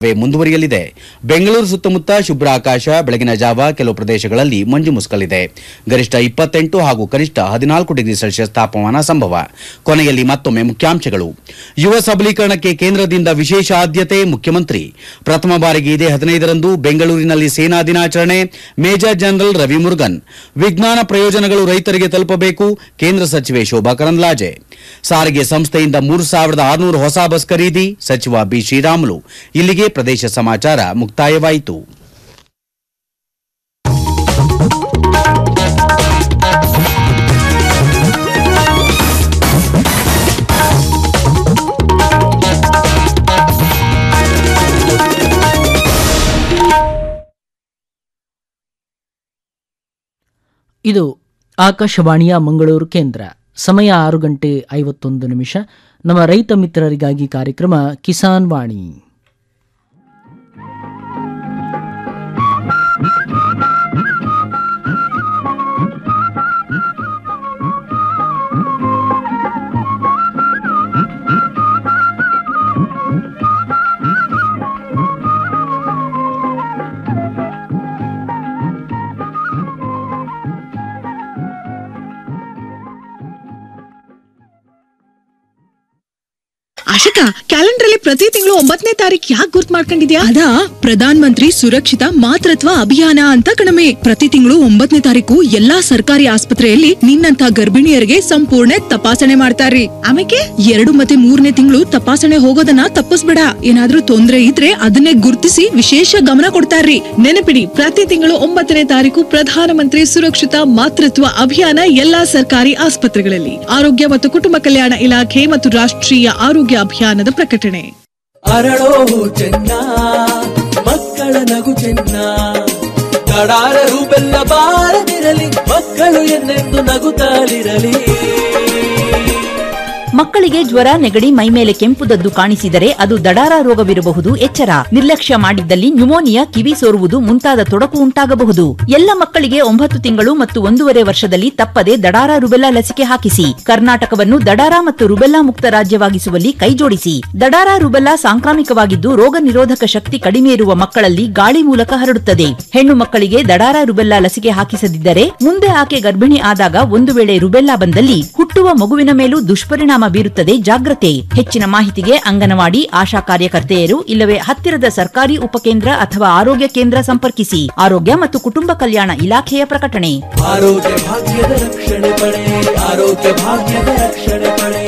Way ಮುಂದುವರಿಯಲಿದೆ ಬೆಂಗಳೂರು ಸುತ್ತಮುತ್ತ ಶುಭ್ರ ಆಕಾಶ ಬೆಳಗಿನ ಜಾವ ಕೆಲವು ಪ್ರದೇಶಗಳಲ್ಲಿ ಮಂಜು ಮುಸುಕಲಿದೆ ಗರಿಷ್ಠ ಇಪ್ಪತ್ತೆಂಟು ಹಾಗೂ ಕನಿಷ್ಠ ಹದಿನಾಲ್ಕು ಡಿಗ್ರಿ ಸೆಲ್ಸಿಯಸ್ ತಾಪಮಾನ ಸಂಭವ ಕೊನೆಯಲ್ಲಿ ಮತ್ತೊಮ್ಮೆ ಮುಖ್ಯಾಂಶಗಳು ಯುವ ಸಬಲೀಕರಣಕ್ಕೆ ಕೇಂದ್ರದಿಂದ ವಿಶೇಷ ಆದ್ಯತೆ ಮುಖ್ಯಮಂತ್ರಿ ಪ್ರಥಮ ಬಾರಿಗೆ ಇದೇ ಹದಿನೈದರಂದು ಬೆಂಗಳೂರಿನಲ್ಲಿ ಸೇನಾ ದಿನಾಚರಣೆ ಮೇಜರ್ ಜನರಲ್ ರವಿ ಮುರುಗನ್ ವಿಜ್ಞಾನ ಪ್ರಯೋಜನಗಳು ರೈತರಿಗೆ ತಲುಪಬೇಕು ಕೇಂದ್ರ ಸಚಿವೆ ಶೋಭಾ ಕರಂದ್ಲಾಜೆ ಸಾರಿಗೆ ಸಂಸ್ಥೆಯಿಂದ ಮೂರು ಸಾವಿರದ ಆರುನೂರು ಹೊಸ ಬಸ್ ಖರೀದಿ ಸಚಿವ ಬಿ ಶ್ರೀರಾಮುಲು ಇಲ್ಲಿಗೆ ಪ್ರದೇಶ ಸಮಾಚಾರ ಮುಕ್ತಾಯವಾಯಿತು ಇದು ಆಕಾಶವಾಣಿಯ ಮಂಗಳೂರು ಕೇಂದ್ರ ಸಮಯ ಆರು ಗಂಟೆ ಐವತ್ತೊಂದು ನಿಮಿಷ ನಮ್ಮ ರೈತ ಮಿತ್ರರಿಗಾಗಿ ಕಾರ್ಯಕ್ರಮ ಕಿಸಾನ್ ವಾಣಿ ಆಶಿಕಾ ಕ್ಯಾಲೆಂಡರ್ ಅಲ್ಲಿ ಪ್ರತಿ ತಿಂಗಳು ಒಂಬತ್ತನೇ ತಾರೀಕು ಯಾಕೆ ಗುರ್ತ್ ಮಾಡ್ಕೊಂಡಿದ್ಯಾ ಅದಾ ಪ್ರಧಾನ್ ಮಂತ್ರಿ ಸುರಕ್ಷಿತ ಮಾತೃತ್ವ ಅಭಿಯಾನ ಅಂತ ಕಣಮೆ ಪ್ರತಿ ತಿಂಗಳು ಒಂಬತ್ತನೇ ತಾರೀಕು ಎಲ್ಲಾ ಸರ್ಕಾರಿ ಆಸ್ಪತ್ರೆಯಲ್ಲಿ ನಿನ್ನಂತ ಗರ್ಭಿಣಿಯರಿಗೆ ಸಂಪೂರ್ಣ ತಪಾಸಣೆ ಮಾಡ್ತಾರ್ರಿ ಆಮೇಲೆ ಎರಡು ಮತ್ತೆ ಮೂರನೇ ತಿಂಗಳು ತಪಾಸಣೆ ಹೋಗೋದನ್ನ ತಪ್ಪಿಸ್ಬೇಡ ಏನಾದ್ರೂ ತೊಂದ್ರೆ ಇದ್ರೆ ಅದನ್ನೇ ಗುರ್ತಿಸಿ ವಿಶೇಷ ಗಮನ ಕೊಡ್ತಾರ್ರಿ ನೆನಪಿಡಿ ಪ್ರತಿ ತಿಂಗಳು ಒಂಬತ್ತನೇ ತಾರೀಕು ಪ್ರಧಾನಮಂತ್ರಿ ಸುರಕ್ಷಿತ ಮಾತೃತ್ವ ಅಭಿಯಾನ ಎಲ್ಲಾ ಸರ್ಕಾರಿ ಆಸ್ಪತ್ರೆಗಳಲ್ಲಿ ಆರೋಗ್ಯ ಮತ್ತು ಕುಟುಂಬ ಕಲ್ಯಾಣ ಇಲಾಖೆ ಮತ್ತು ರಾಷ್ಟ್ರೀಯ ಆರೋಗ್ಯ ಅಭಿಯಾನದ ಪ್ರಕಟಣೆ ಅರಳೋ ಚೆನ್ನ ಮಕ್ಕಳ ನಗು ಚೆನ್ನ ಕಡಾರರು ಬೆಲ್ಲ ಬಾರದಿರಲಿ ಮಕ್ಕಳು ಎನ್ನೆಂದು ನಗುತ್ತಾಲಿರಲಿ ಮಕ್ಕಳಿಗೆ ಜ್ವರ ನೆಗಡಿ ಮೈಮೇಲೆ ಕೆಂಪುದದ್ದು ಕಾಣಿಸಿದರೆ ಅದು ದಡಾರ ರೋಗವಿರಬಹುದು ಎಚ್ಚರ ನಿರ್ಲಕ್ಷ್ಯ ಮಾಡಿದ್ದಲ್ಲಿ ನ್ಯುಮೋನಿಯಾ ಕಿವಿ ಸೋರುವುದು ಮುಂತಾದ ತೊಡಕು ಉಂಟಾಗಬಹುದು ಎಲ್ಲ ಮಕ್ಕಳಿಗೆ ಒಂಬತ್ತು ತಿಂಗಳು ಮತ್ತು ಒಂದೂವರೆ ವರ್ಷದಲ್ಲಿ ತಪ್ಪದೆ ದಡಾರ ರುಬೆಲ್ಲಾ ಲಸಿಕೆ ಹಾಕಿಸಿ ಕರ್ನಾಟಕವನ್ನು ದಡಾರ ಮತ್ತು ರುಬೆಲ್ಲಾ ಮುಕ್ತ ರಾಜ್ಯವಾಗಿಸುವಲ್ಲಿ ಕೈಜೋಡಿಸಿ ದಡಾರ ರುಬೆಲ್ಲಾ ಸಾಂಕ್ರಾಮಿಕವಾಗಿದ್ದು ರೋಗ ನಿರೋಧಕ ಶಕ್ತಿ ಕಡಿಮೆ ಇರುವ ಮಕ್ಕಳಲ್ಲಿ ಗಾಳಿ ಮೂಲಕ ಹರಡುತ್ತದೆ ಹೆಣ್ಣು ಮಕ್ಕಳಿಗೆ ದಡಾರ ರುಬೆಲ್ಲಾ ಲಸಿಕೆ ಹಾಕಿಸದಿದ್ದರೆ ಮುಂದೆ ಆಕೆ ಗರ್ಭಿಣಿ ಆದಾಗ ಒಂದು ವೇಳೆ ರುಬೆಲ್ಲಾ ಬಂದಲ್ಲಿ ಹುಟ್ಟುವ ಮಗುವಿನ ಮೇಲೂ ದುಷ್ಪರಿಣಾಮ ಬೀರುತ್ತದೆ ಜಾಗ್ರತೆ ಹೆಚ್ಚಿನ ಮಾಹಿತಿಗೆ ಅಂಗನವಾಡಿ ಆಶಾ ಕಾರ್ಯಕರ್ತೆಯರು ಇಲ್ಲವೇ ಹತ್ತಿರದ ಸರ್ಕಾರಿ ಉಪಕೇಂದ್ರ ಅಥವಾ ಆರೋಗ್ಯ ಕೇಂದ್ರ ಸಂಪರ್ಕಿಸಿ ಆರೋಗ್ಯ ಮತ್ತು ಕುಟುಂಬ ಕಲ್ಯಾಣ ಇಲಾಖೆಯ ಪ್ರಕಟಣೆ ಆರೋಗ್ಯ ಭಾಗ್ಯದ ರಕ್ಷಣೆ ಪಡೆ ಆರೋಗ್ಯ ಭಾಗ್ಯದ ರಕ್ಷಣೆ ಪಡೆ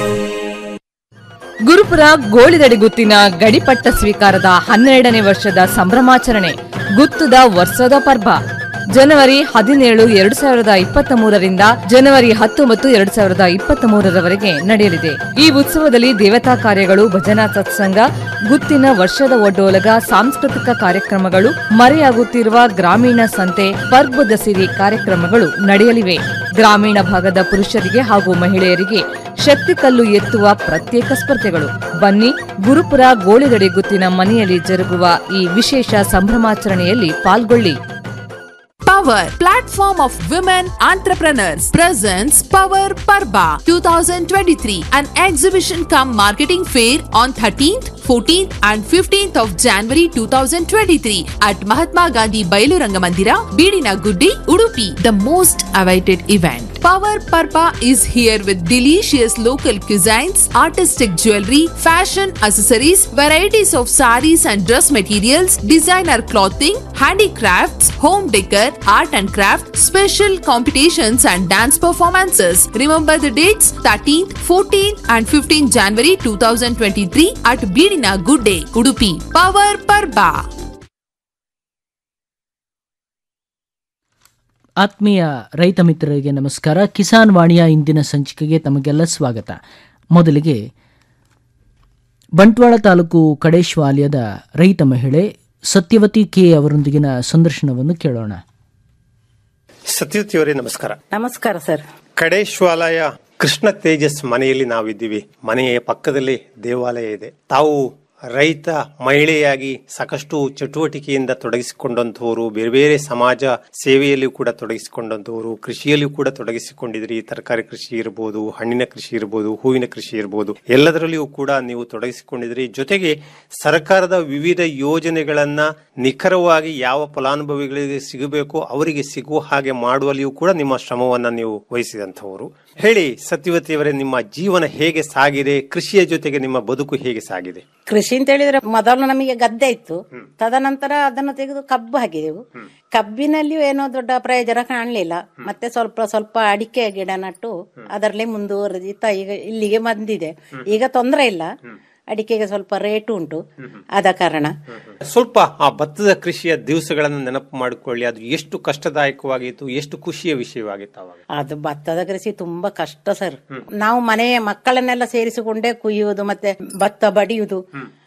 ಗುರುಪುರ ಗೋಳಿದಡಿ ಗುತ್ತಿನ ಗಡಿಪಟ್ಟ ಸ್ವೀಕಾರದ ಹನ್ನೆರಡನೇ ವರ್ಷದ ಸಂಭ್ರಮಾಚರಣೆ ಗುತ್ತುದ ವರ್ಷದ ಪರ್ವ ಜನವರಿ ಹದಿನೇಳು ಎರಡು ಸಾವಿರದ ಇಪ್ಪತ್ತ ಮೂರರಿಂದ ಜನವರಿ ಹತ್ತೊಂಬತ್ತು ಎರಡು ಸಾವಿರದ ಇಪ್ಪತ್ತ ಮೂರರವರೆಗೆ ನಡೆಯಲಿದೆ ಈ ಉತ್ಸವದಲ್ಲಿ ದೇವತಾ ಕಾರ್ಯಗಳು ಭಜನಾ ಸತ್ಸಂಗ ಗುತ್ತಿನ ವರ್ಷದ ಒಡ್ಡೋಲಗ ಸಾಂಸ್ಕೃತಿಕ ಕಾರ್ಯಕ್ರಮಗಳು ಮರೆಯಾಗುತ್ತಿರುವ ಗ್ರಾಮೀಣ ಸಂತೆ ಪರ್ಬದ ಸಿರಿ ಕಾರ್ಯಕ್ರಮಗಳು ನಡೆಯಲಿವೆ ಗ್ರಾಮೀಣ ಭಾಗದ ಪುರುಷರಿಗೆ ಹಾಗೂ ಮಹಿಳೆಯರಿಗೆ ಶಕ್ತಿ ಕಲ್ಲು ಎತ್ತುವ ಪ್ರತ್ಯೇಕ ಸ್ಪರ್ಧೆಗಳು ಬನ್ನಿ ಗುರುಪುರ ಗೋಳಿಗಡಿ ಗುತ್ತಿನ ಮನೆಯಲ್ಲಿ ಜರುಗುವ ಈ ವಿಶೇಷ ಸಂಭ್ರಮಾಚರಣೆಯಲ್ಲಿ ಪಾಲ್ಗೊಳ್ಳಿ Power Platform of Women Entrepreneurs presents Power Parba 2023, an exhibition cum marketing fair on 13th, 14th and 15th of January 2023 at Mahatma Gandhi Bailu Rangamandira, Bidina Guddi, Udupi. The most awaited event. Power Parba is here with delicious local cuisines, artistic jewelry, fashion accessories, varieties of saris and dress materials, designer clothing, handicrafts, home decor, art and craft, special competitions and dance performances. Remember the dates 13th, 14th and 15th January 2023 at Bidina Good Day, Udupi. Power Parba. ಆತ್ಮೀಯ ರೈತ ಮಿತ್ರರಿಗೆ ನಮಸ್ಕಾರ ಕಿಸಾನ್ ವಾಣಿಯ ಇಂದಿನ ಸಂಚಿಕೆಗೆ ತಮಗೆಲ್ಲ ಸ್ವಾಗತ ಮೊದಲಿಗೆ ಬಂಟ್ವಾಳ ತಾಲೂಕು ಕಡೇಶ್ವಾಲ್ಯದ ರೈತ ಮಹಿಳೆ ಸತ್ಯವತಿ ಕೆ ಅವರೊಂದಿಗಿನ ಸಂದರ್ಶನವನ್ನು ಕೇಳೋಣ ಸತ್ಯವತಿಯವರೇ ನಮಸ್ಕಾರ ನಮಸ್ಕಾರ ಸರ್ ಕಡೇಶ್ವಾಲಯ ಕೃಷ್ಣ ತೇಜಸ್ ಮನೆಯಲ್ಲಿ ನಾವಿದ್ದೀವಿ ಮನೆಯ ಪಕ್ಕದಲ್ಲಿ ದೇವಾಲಯ ಇದೆ ತಾವು ರೈತ ಮಹಿಳೆಯಾಗಿ ಸಾಕಷ್ಟು ಚಟುವಟಿಕೆಯಿಂದ ತೊಡಗಿಸಿಕೊಂಡಂತವರು ಬೇರೆ ಬೇರೆ ಸಮಾಜ ಸೇವೆಯಲ್ಲಿಯೂ ಕೂಡ ತೊಡಗಿಸಿಕೊಂಡಂತವರು ಕೃಷಿಯಲ್ಲಿಯೂ ಕೂಡ ತೊಡಗಿಸಿಕೊಂಡಿದ್ರಿ ತರಕಾರಿ ಕೃಷಿ ಇರಬಹುದು ಹಣ್ಣಿನ ಕೃಷಿ ಇರಬಹುದು ಹೂವಿನ ಕೃಷಿ ಇರಬಹುದು ಎಲ್ಲದರಲ್ಲಿಯೂ ಕೂಡ ನೀವು ತೊಡಗಿಸಿಕೊಂಡಿದ್ರಿ ಜೊತೆಗೆ ಸರ್ಕಾರದ ವಿವಿಧ ಯೋಜನೆಗಳನ್ನ ನಿಖರವಾಗಿ ಯಾವ ಫಲಾನುಭವಿಗಳಿಗೆ ಸಿಗಬೇಕೋ ಅವರಿಗೆ ಸಿಗುವ ಹಾಗೆ ಮಾಡುವಲ್ಲಿಯೂ ಕೂಡ ನಿಮ್ಮ ಶ್ರಮವನ್ನ ನೀವು ವಹಿಸಿದಂತವರು ಹೇಳಿ ಸತ್ಯವತಿಯವರೇ ನಿಮ್ಮ ಜೀವನ ಹೇಗೆ ಸಾಗಿದೆ ಕೃಷಿಯ ಜೊತೆಗೆ ನಿಮ್ಮ ಬದುಕು ಹೇಗೆ ಸಾಗಿದೆ ಕೃಷಿ ಅಂತ ಹೇಳಿದ್ರೆ ಮೊದಲು ನಮಗೆ ಗದ್ದೆ ಇತ್ತು ತದನಂತರ ಅದನ್ನು ತೆಗೆದು ಕಬ್ಬು ಹಾಕಿದೆವು ಕಬ್ಬಿನಲ್ಲಿಯೂ ಏನೋ ದೊಡ್ಡ ಪ್ರಯೋಜನ ಕಾಣಲಿಲ್ಲ ಮತ್ತೆ ಸ್ವಲ್ಪ ಸ್ವಲ್ಪ ಅಡಿಕೆ ಗಿಡ ನಟ್ಟು ಅದರಲ್ಲೇ ಮುಂದುವರೆದಿತ್ತ ಈಗ ಇಲ್ಲಿಗೆ ಬಂದಿದೆ ಈಗ ತೊಂದರೆ ಇಲ್ಲ ಅಡಿಕೆಗೆ ಸ್ವಲ್ಪ ರೇಟ್ ಉಂಟು ಆದ ಕಾರಣ ಸ್ವಲ್ಪ ಆ ಭತ್ತದ ಕೃಷಿಯ ದಿವಸಗಳನ್ನು ನೆನಪು ಮಾಡಿಕೊಳ್ಳಿ ಅದು ಎಷ್ಟು ಕಷ್ಟದಾಯಕವಾಗಿತ್ತು ಎಷ್ಟು ಖುಷಿಯ ವಿಷಯವಾಗಿತ್ತು ಅವಾಗ ಅದು ಭತ್ತದ ಕೃಷಿ ತುಂಬಾ ಕಷ್ಟ ಸರ್ ನಾವು ಮನೆಯ ಮಕ್ಕಳನ್ನೆಲ್ಲ ಸೇರಿಸಿಕೊಂಡೇ ಕುಯ್ಯುವುದು ಮತ್ತೆ ಭತ್ತ ಬಡಿಯುವುದು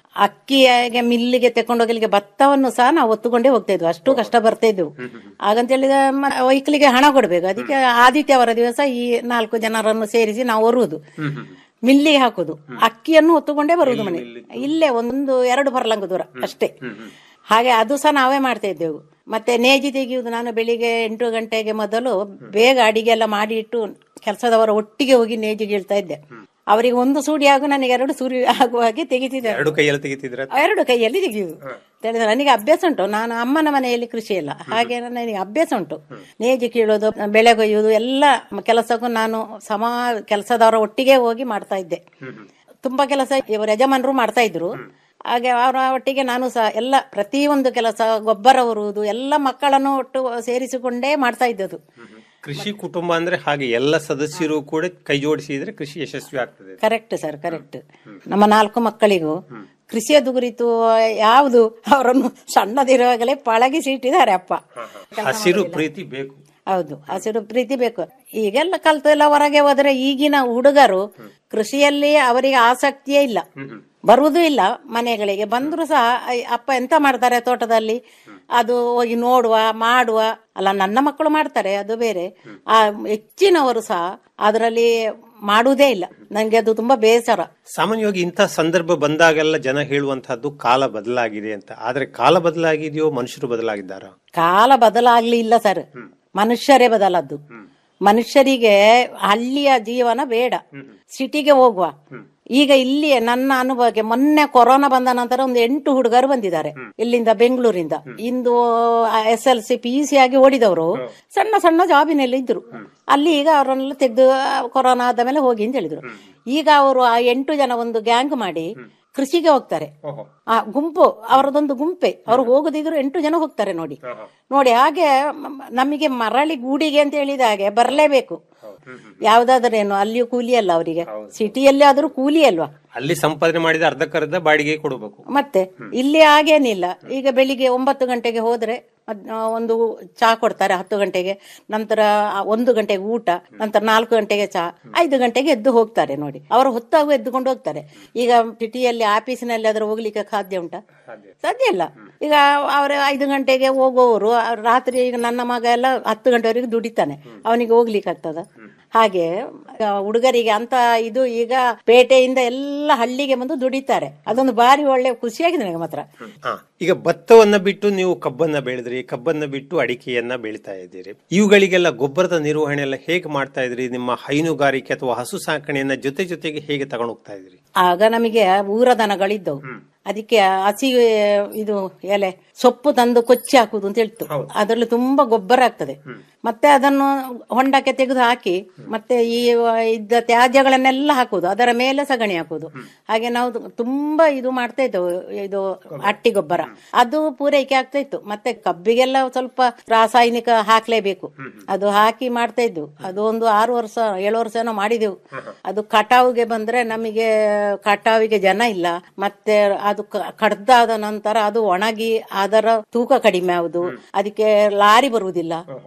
ಅಕ್ಕಿಗೆ ಮಿಲ್ಲಿಗೆ ತಕೊಂಡೋಗಲಿಕ್ಕೆ ಭತ್ತವನ್ನು ಸಹ ನಾವು ಒತ್ತುಕೊಂಡೇ ಹೋಗ್ತಾ ಇದ್ವಿ ಅಷ್ಟು ಕಷ್ಟ ಬರ್ತಾ ಇದ್ವು ಹಾಗಂತ ಹೇಳಿದ್ರೆ ವೈಕಲಿಗೆ ಹಣ ಕೊಡ್ಬೇಕು ಅದಕ್ಕೆ ಆದಿತ್ಯವಾರ ದಿವಸ ಈ ನಾಲ್ಕು ಜನರನ್ನು ಸೇರಿಸಿ ನಾವು ಹೊರುವುದು ಮಿಲ್ಲಿಗೆ ಹಾಕುದು ಅಕ್ಕಿಯನ್ನು ಹೊತ್ತುಕೊಂಡೇ ಬರುವುದು ಮನೆ ಇಲ್ಲೇ ಒಂದು ಎರಡು ಪರ್ಲಂಗ ದೂರ ಅಷ್ಟೇ ಹಾಗೆ ಅದು ಸಹ ನಾವೇ ಮಾಡ್ತಾ ಇದ್ದೆವು ಮತ್ತೆ ನೇಜಿ ತೆಗೆಯುವುದು ನಾನು ಬೆಳಿಗ್ಗೆ ಎಂಟು ಗಂಟೆಗೆ ಮೊದಲು ಬೇಗ ಅಡಿಗೆ ಎಲ್ಲ ಮಾಡಿ ಇಟ್ಟು ಕೆಲಸದವರ ಒಟ್ಟಿಗೆ ಹೋಗಿ ನೇಜಿಗೆ ಇಳ್ತಾ ಇದ್ದೆ ಅವರಿಗೆ ಒಂದು ಸೂಡಿ ಆಗು ನನಗೆ ಎರಡು ಸೂಡಿ ಆಗುವ ಹಾಗೆ ತೆಗಿತಿದ್ದೆ ಎರಡು ಕೈಯಲ್ಲಿ ತೆಗಿತಿದ್ರ ಎರಡು ಕೈಯಲ್ಲಿ ತೆಗೆಯುವುದು ತಿಳಿದ್ರೆ ನನಗೆ ಅಭ್ಯಾಸ ಉಂಟು ನಾನು ಅಮ್ಮನ ಮನೆಯಲ್ಲಿ ಕೃಷಿ ಇಲ್ಲ ಹಾಗೆ ನನಗೆ ಅಭ್ಯಾಸ ಉಂಟು ನೇಜಿ ಕೀಳೋದು ಬೆಳೆ ಕೊಯ್ಯುವುದು ಎಲ್ಲ ಕೆಲಸಕ್ಕೂ ನಾನು ಸಮ ಕೆಲಸದವರ ಒಟ್ಟಿಗೆ ಹೋಗಿ ಮಾಡ್ತಾ ಇದ್ದೆ ತುಂಬಾ ಕೆಲಸ ಇವರು ಯಜಮಾನರು ಮಾಡ್ತಾ ಇದ್ರು ಹಾಗೆ ಅವರ ಒಟ್ಟಿಗೆ ನಾನು ಸಹ ಎಲ್ಲ ಪ್ರತಿಯೊಂದು ಕೆಲಸ ಗೊಬ್ಬರ ಹೊರುವುದು ಎಲ್ಲ ಮಕ್ಕಳನ್ನು ಒಟ್ಟು ಸೇರಿಸಿಕೊಂಡೇ ಮಾಡ್ತಾ ಇದ್ದದು ಕೃಷಿ ಕುಟುಂಬ ಅಂದ್ರೆ ಹಾಗೆ ಎಲ್ಲ ಸದಸ್ಯರು ಕೂಡ ಕೈ ಜೋಡಿಸಿದ್ರೆ ಕೃಷಿ ಯಶಸ್ವಿ ಆಗ್ತದೆ ಕರೆಕ್ಟ್ ಸರ್ ಕರೆಕ್ಟ್ ನಮ್ಮ ನಾಲ್ಕು ಮಕ್ಕಳಿಗೂ ಕೃಷಿಯದು ಕುರಿತು ಯಾವುದು ಅವರನ್ನು ಸಣ್ಣದಿರುವಾಗಲೇ ಪಳಗಿಸಿ ಇಟ್ಟಿದ್ದಾರೆ ಅಪ್ಪ ಹಸಿರು ಪ್ರೀತಿ ಬೇಕು ಹೌದು ಹಸಿರು ಪ್ರೀತಿ ಬೇಕು ಈಗೆಲ್ಲ ಕಲ್ತು ಎಲ್ಲ ಹೊರಗೆ ಹೋದ್ರೆ ಈಗಿನ ಹುಡುಗರು ಕೃಷಿಯಲ್ಲಿ ಅವರಿಗೆ ಆಸಕ್ತಿಯೇ ಇಲ್ಲ ಬರುವುದೂ ಇಲ್ಲ ಮನೆಗಳಿಗೆ ಬಂದ್ರು ಸಹ ಐ- ಅಪ್ಪ ಎಂತ ಮಾಡ್ತಾರೆ ತೋಟದಲ್ಲಿ ಅದು ಹೋಗಿ ನೋಡುವ ಮಾಡುವ ಅಲ್ಲ ನನ್ನ ಮಕ್ಕಳು ಮಾಡ್ತಾರೆ ಅದು ಬೇರೆ ಆ ಹೆಚ್ಚಿನವರು ಸಹ ಅದರಲ್ಲಿ ಮಾಡುವುದೇ ಇಲ್ಲ ನಂಗೆ ಅದು ತುಂಬಾ ಬೇಸರ ಸಾಮಾನ್ಯವಾಗಿ ಇಂಥ ಸಂದರ್ಭ ಬಂದಾಗೆಲ್ಲ ಜನ ಹೇಳುವಂತಹದ್ದು ಕಾಲ ಬದಲಾಗಿದೆ ಅಂತ ಆದ್ರೆ ಕಾಲ ಬದಲಾಗಿದೆಯೋ ಮನುಷ್ಯರು ಬದಲಾಗಿದ್ದಾರ ಕಾಲ ಬದಲಾಗ್ಲಿ ಇಲ್ಲ ಸರ್ ಮನುಷ್ಯರೇ ಬದಲದ್ದು ಮನುಷ್ಯರಿಗೆ ಹಳ್ಳಿಯ ಜೀವನ ಬೇಡ ಸಿಟಿಗೆ ಹೋಗುವ ಈಗ ಇಲ್ಲಿ ನನ್ನ ಅನುಭವಕ್ಕೆ ಮೊನ್ನೆ ಕೊರೋನಾ ಬಂದ ನಂತರ ಒಂದು ಎಂಟು ಹುಡುಗರು ಬಂದಿದ್ದಾರೆ ಇಲ್ಲಿಂದ ಬೆಂಗಳೂರಿಂದ ಇಂದು S L C P C ಆಗಿ ಓಡಿದವರು ಸಣ್ಣ ಸಣ್ಣ ಜಾಬಿನಲ್ಲಿ ಇದ್ರು ಅಲ್ಲಿ ಈಗ ಅವರನ್ನೆಲ್ಲ ತೆಗೆದು ಕೊರೋನಾ ಆದ ಮೇಲೆ ಹೋಗಿ ಅಂತ ಹೇಳಿದ್ರು ಈಗ ಅವರು ಆ ಎಂಟು ಜನ ಒಂದು ಗ್ಯಾಂಗ್ ಮಾಡಿ ಕೃಷಿಗೆ ಹೋಗ್ತಾರೆ ಆ ಗುಂಪು ಅವರದೊಂದು ಗುಂಪೆ ಅವ್ರು ಹೋಗದಿದ್ರು ಎಂಟು ಜನ ಹೋಗ್ತಾರೆ ನೋಡಿ ನೋಡಿ ಹಾಗೆ ಮ- ನಮಗೆ ಮರಳಿ ಗೂಡಿಗೆ ಅಂತ ಹೇಳಿದ ಹಾಗೆ ಬರಲೇಬೇಕು ಯಾವ್ದಾದ್ರೇನು ಅಲ್ಲಿಯೂ ಕೂಲಿ ಅಲ್ಲ ಅವರಿಗೆ ಸಿಟಿಯಲ್ಲಿ ಆದ್ರೂ ಕೂಲಿ ಅಲ್ವಾ ಅಲ್ಲಿ ಸಂಪಾದನೆ ಮಾಡಿದ ಅರ್ಧಕ್ಕರ್ಧ ಬಾಡಿಗೆ ಕೊಡಬೇಕು ಮತ್ತೆ ಇಲ್ಲಿ ಹಾಗೇನಿಲ್ಲ ಈಗ ಬೆಳಿಗ್ಗೆ ಒಂಬತ್ತು ಗಂಟೆಗೆ ಹೋದ್ರೆ ಮದ್- ಆ, ಒಂದು ಚಾ ಕೊಡ್ತಾರೆ ಹತ್ತು ಗಂಟೆಗೆ ನಂತರ ಆ, ಒಂದು ಗಂಟೆಗೆ ಊಟ ನಂತರ ನಾಲ್ಕು ಗಂಟೆಗೆ ಚಾ ಐದು ಗಂಟೆಗೆ ಎದ್ದು ಹೋಗ್ತಾರೆ ನೋಡಿ ಅವರು ಹೊತ್ತಾಗೂ ಎದ್ದುಕೊಂಡು ಹೋಗ್ತಾರೆ ಈಗ ಸಿಟಿಯಲ್ಲಿ ಆಫೀಸಿನಲ್ಲಿ ಆದ್ರೆ ಹೋಗ್ಲಿಕ್ಕೆ ಸಾಧ್ಯ ಉಂಟಾ ಸಾಧ್ಯ ಇಲ್ಲ ಈಗ ಅವರ ಐದು ಗಂಟೆಗೆ ಹೋಗುವವರು ಅವ್ರು ರಾತ್ರಿ ಈಗ ನನ್ನ ಮಗ ಎಲ್ಲ ಹತ್ತು ಗಂಟೆವರೆಗೆ ದುಡಿತಾನೆ ಅವನಿಗೆ ಹೋಗ್ಲಿಕ್ಕೆ ಆಗ್ತದ ಹಾಗೆ ಆ, ಹುಡುಗರಿಗೆ ಅಂತ ಇದು ಈಗ ಪೇಟೆಯಿಂದ ಎಲ್ಲ ಹಳ್ಳಿಗೆ ಬಂದು ದುಡಿತಾರೆ ಅದೊಂದು ಬಾರಿ ಒಳ್ಳೆ ಖುಷಿಯಾಗಿದೆ ನನಗೆ ಮಾತ್ರ ಹಾ ಈಗ ಭತ್ತವನ್ನ ಬಿಟ್ಟು ನೀವು ಕಬ್ಬನ್ನ ಬೆಳೆದ್ರಿ ಕಬ್ಬನ್ನ ಬಿಟ್ಟು ಅಡಿಕೆಯನ್ನ ಬೆಳಿತಾ ಇದ್ದೀರಿ ಇವುಗಳಿಗೆಲ್ಲ ಗೊಬ್ಬರದ ನಿರ್ವಹಣೆ ಎಲ್ಲ ಹೇಗೆ ಮಾಡ್ತಾ ಇದ್ರಿ ನಿಮ್ಮ ಹೈನುಗಾರಿಕೆ ಅಥವಾ ಹಸು ಸಾಕಣೆಯನ್ನ ಜೊತೆ ಜೊತೆಗೆ ಹೇಗೆ ತಗೊಂಡು ಹೋಗ್ತಾ ಇದ್ರಿ ಆಗ ನಮಗೆ ಊರ ದನಗಳಿದ್ದವು ಅದಕ್ಕೆ ಹಸಿ ಇದು ಎಲೆ ಸೊಪ್ಪು ತಂದು ಕೊಚ್ಚಿ ಹಾಕುದು ಅಂತ ಹೇಳ್ತು ಅದರಲ್ಲಿ ತುಂಬಾ ಗೊಬ್ಬರ ಆಗ್ತದೆ ಮತ್ತೆ ಅದನ್ನು ಹೊಂಡಕ್ಕೆ ತೆಗೆದು ಹಾಕಿ ಮತ್ತೆ ಈ ಇದ್ದ ತ್ಯಾಜ್ಯಗಳನ್ನೆಲ್ಲ ಹಾಕುದು ಅದರ ಮೇಲೆ ಸಗಣಿ ಹಾಕುದು ಹಾಗೆ ನಾವು ತು- ತುಂಬಾ ಇದು ಮಾಡ್ತಾ ಇದ್ದೆವು ಇದು ಹಟ್ಟಿ ಗೊಬ್ಬರ ಅದು ಪೂರೈಕೆ ಆಗ್ತಾ ಇತ್ತು ಮತ್ತೆ ಕಬ್ಬಿಗೆಲ್ಲ ಸ್ವಲ್ಪ ರಾಸಾಯನಿಕ ಹಾಕ್ಲೇಬೇಕು ಅದು ಹಾಕಿ ಮಾಡ್ತಾ ಇದ್ವು ಅದು ಒಂದು ಆರು ವರ್ಷ ಏಳು ವರ್ಷ ಏನೋ ಮಾಡಿದೆವು ಅದು ಕಟಾವಿಗೆ ಬಂದ್ರೆ ನಮಗೆ ಕಟಾವಿಗೆ ಜನ ಇಲ್ಲ ಮತ್ತೆ ಅದು ಕ- ಕಡ್ದಾದ ನಂತರ ಅದು ಒಣಗಿ ಅದರ ತೂಕ ಕಡಿಮೆ ಆಗುದು ಅದಕ್ಕೆ ಲಾರಿ ಬರುವುದಿಲ್ಲ ತುಂಬಾ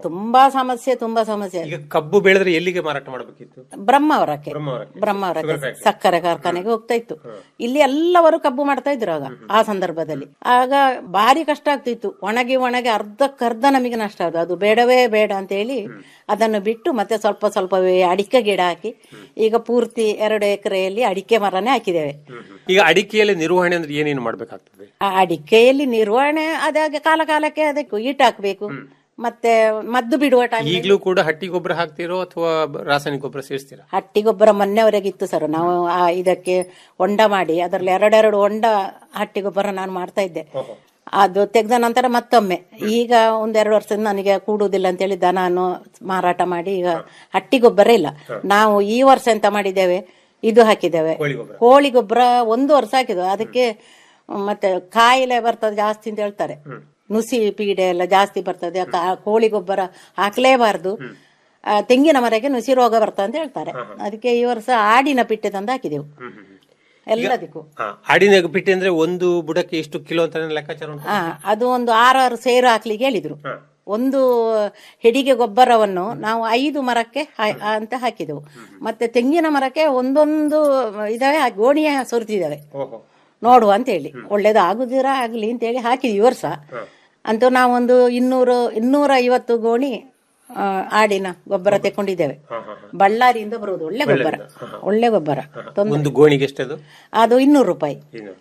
ಸಮಸ್ಯೆ ತುಂಬಾ ಸಮಸ್ಯೆ ಈಗ ಕಬ್ಬು ಬೆಳೆದ್ರೆ ಎಲ್ಲಿಗೆ ಮಾರಾಟ ಮಾಡಬೇಕಿತ್ತು ಬ್ರಹ್ಮಾವರಕ್ಕೆ ಬ್ರಹ್ಮಾವರಕ್ಕೆ. ಬ್ರಹ್ಮಾವರಕ್ಕೆ Sugar factory. ಸಕ್ಕರೆ ಕಾರ್ಖಾನೆಗೆ ಹೋಗ್ತಾ ಇತ್ತು ಇಲ್ಲಿ ಎಲ್ಲವರು ಕಬ್ಬು ಮಾಡ್ತಾ ಇದ್ರು ಆಗ ಆ ಸಂದರ್ಭದಲ್ಲಿ ಆಗ ಭಾರಿ ಕಷ್ಟ ಆಗ್ತಿತ್ತು ಒಣಗಿ ಒಣಗಿ ಅರ್ಧಕ್ಕರ್ಧ ನಮಗೆ ನಷ್ಟ ಅದು ಅದು ಬೇಡವೇ ಬೇಡ ಅಂತ ಹೇಳಿ ಅದನ್ನು ಬಿಟ್ಟು ಮತ್ತೆ ಸ್ವಲ್ಪ ಸ್ವಲ್ಪವೇ ಅಡಿಕೆ ಗಿಡ ಹಾಕಿ ಈಗ ಪೂರ್ತಿ ಎರಡು ಎಕರೆಯಲ್ಲಿ ಅಡಿಕೆ ಮರನೇ ಹಾಕಿದ್ದೇವೆ ಈಗ ಅಡಿಕೆಯಲ್ಲಿ ನಿರ್ವಹಣೆ ಅಂದ್ರೆ ಏನೇನು ಮಾಡ್ಬೇಕಾಗ್ತದೆ ಆ ಅಡಿಕೆಯಲ್ಲಿ ನಿರ್ವಹಣೆ ಅದಾಗೆ ಕಾಲ ಕಾಲಕ್ಕೆ ಅದಕ್ಕೆ ಈಟ್ ಹಾಕ್ಬೇಕು ಮತ್ತೆ ಮದ್ದು ಬಿಡುವ ಟೈಮ್ ಈಗಲೂ ಕೂಡ ಹಟ್ಟಿ ಗೊಬ್ಬರ ಹಾಕ್ತಿರೋ ಅಥವಾ ರಾಸಾಯನಿಕ ಗೊಬ್ಬರ ಸೇರಿಸ್ತೀರಾ ಹಟ್ಟಿ ಗೊಬ್ಬರ ಮೊನ್ನೆವರೆಗಿತ್ತು ಸರ್ ನಾವು ಆ ಇದಕ್ಕೆ ಹೊಂಡ ಮಾಡಿ ಅದರಲ್ಲಿ ಎರಡೆರಡು ಹೊಂಡ ಹಟ್ಟಿ ಗೊಬ್ಬರ ನಾನು ಮಾಡ್ತಾ ಇದ್ದೆ ಅದು ತೆಗೆದ ನಂತರ ಮತ್ತೊಮ್ಮೆ ಈಗ ಒಂದೆರಡು ವರ್ಷದಿಂದ ನನಗೆ ಕೂಡುವುದಿಲ್ಲ ಅಂತೇಳಿ ದನನು ಮಾರಾಟ ಮಾಡಿ ಈಗ ಹಟ್ಟಿ ಗೊಬ್ಬರ ಇಲ್ಲ ನಾವು ಈ ವರ್ಷ ಎಂತ ಮಾಡಿದ್ದೇವೆ ಇದು ಹಾಕಿದ್ದೇವೆ ಕೋಳಿ ಗೊಬ್ಬರ ಒಂದು ವರ್ಷ ಹಾಕಿದ್ವು ಅದಕ್ಕೆ ಮತ್ತೆ ಕಾಯಿಲೆ ಬರ್ತದೆ ಜಾಸ್ತಿ ಅಂತ ಹೇಳ್ತಾರೆ ನುಸಿ ಪೀಡೆ ಎಲ್ಲ ಜಾಸ್ತಿ ಬರ್ತದೆ ಕಾ- ಕೋಳಿ ಗೊಬ್ಬರ ಹಾಕ್ಲೇಬಾರ್ದು ಆ, ತೆಂಗಿನ ಮರಕ್ಕೆ ನುಸಿ ರೋಗ ಬರ್ತದೆ ಅಂತ ಹೇಳ್ತಾರೆ ಅದಕ್ಕೆ ಈ ವರ್ಷ ಆಡಿನ ಪಿಟ್ಟೆ ತಂದು ಹಾಕಿದೆವು ಎಲ್ಲದಕ್ಕೂ ಹಾ, ಆಡಿನ ಪಿಟ್ಟಿ ಅಂದ್ರೆ ಒಂದು ಬುಡಕ್ಕೆ ಎಷ್ಟು ಕಿಲೋ ಅಂತ ಲೆಕ್ಕಾಚಾರ ಉಂಟು ಹಾ ಅದು ಒಂದು ಆರಾರು ಸೇರು ಹಾಕ್ಲಿಕ್ಕೆ ಹೇಳಿದ್ರು ಒಂದು ಹೆಡಿಗೆ ಗೊಬ್ಬರವನ್ನು ನಾವು ಐದು ಮರಕ್ಕೆ ಹಾ- ಅಂತ ಹಾಕಿದೆವು ಮತ್ತೆ ತೆಂಗಿನ ಮರಕ್ಕೆ ಒಂದೊಂದು ಇದಾವೆ ಆ ಗೋಣಿಯ ಸುರಿತಿದ್ದಾವೆ ಓಹೋ ನೋಡುವ ಅಂತ ಹೇಳಿ ಒಳ್ಳೇದು ಆಗುದಿರ ಆಗ್ಲಿ ಅಂತ ಹೇಳಿ ಹಾಕಿದ್ವಿ ಈ ವರ್ಷ ಅಂತೂ ನಾವೊಂದು ಇನ್ನೂರು ಇನ್ನೂರ ಐವತ್ತು ಗೋಣಿ ಆ, ಆಡಿನ ಗೊಬ್ಬರ ತೆಕೊಂಡಿದ್ದೇವೆ ಬಳ್ಳಾರಿಯಿಂದ ಬರುವುದು ಒಳ್ಳೆ ಗೊಬ್ಬರ ಒಳ್ಳೆ ಗೊಬ್ಬರ ತೊಂದ್ರೆ ಒಂದು ಗೋಣಿಗೆ ಎಷ್ಟದು ಅದು ಇನ್ನೂರು ರೂಪಾಯಿ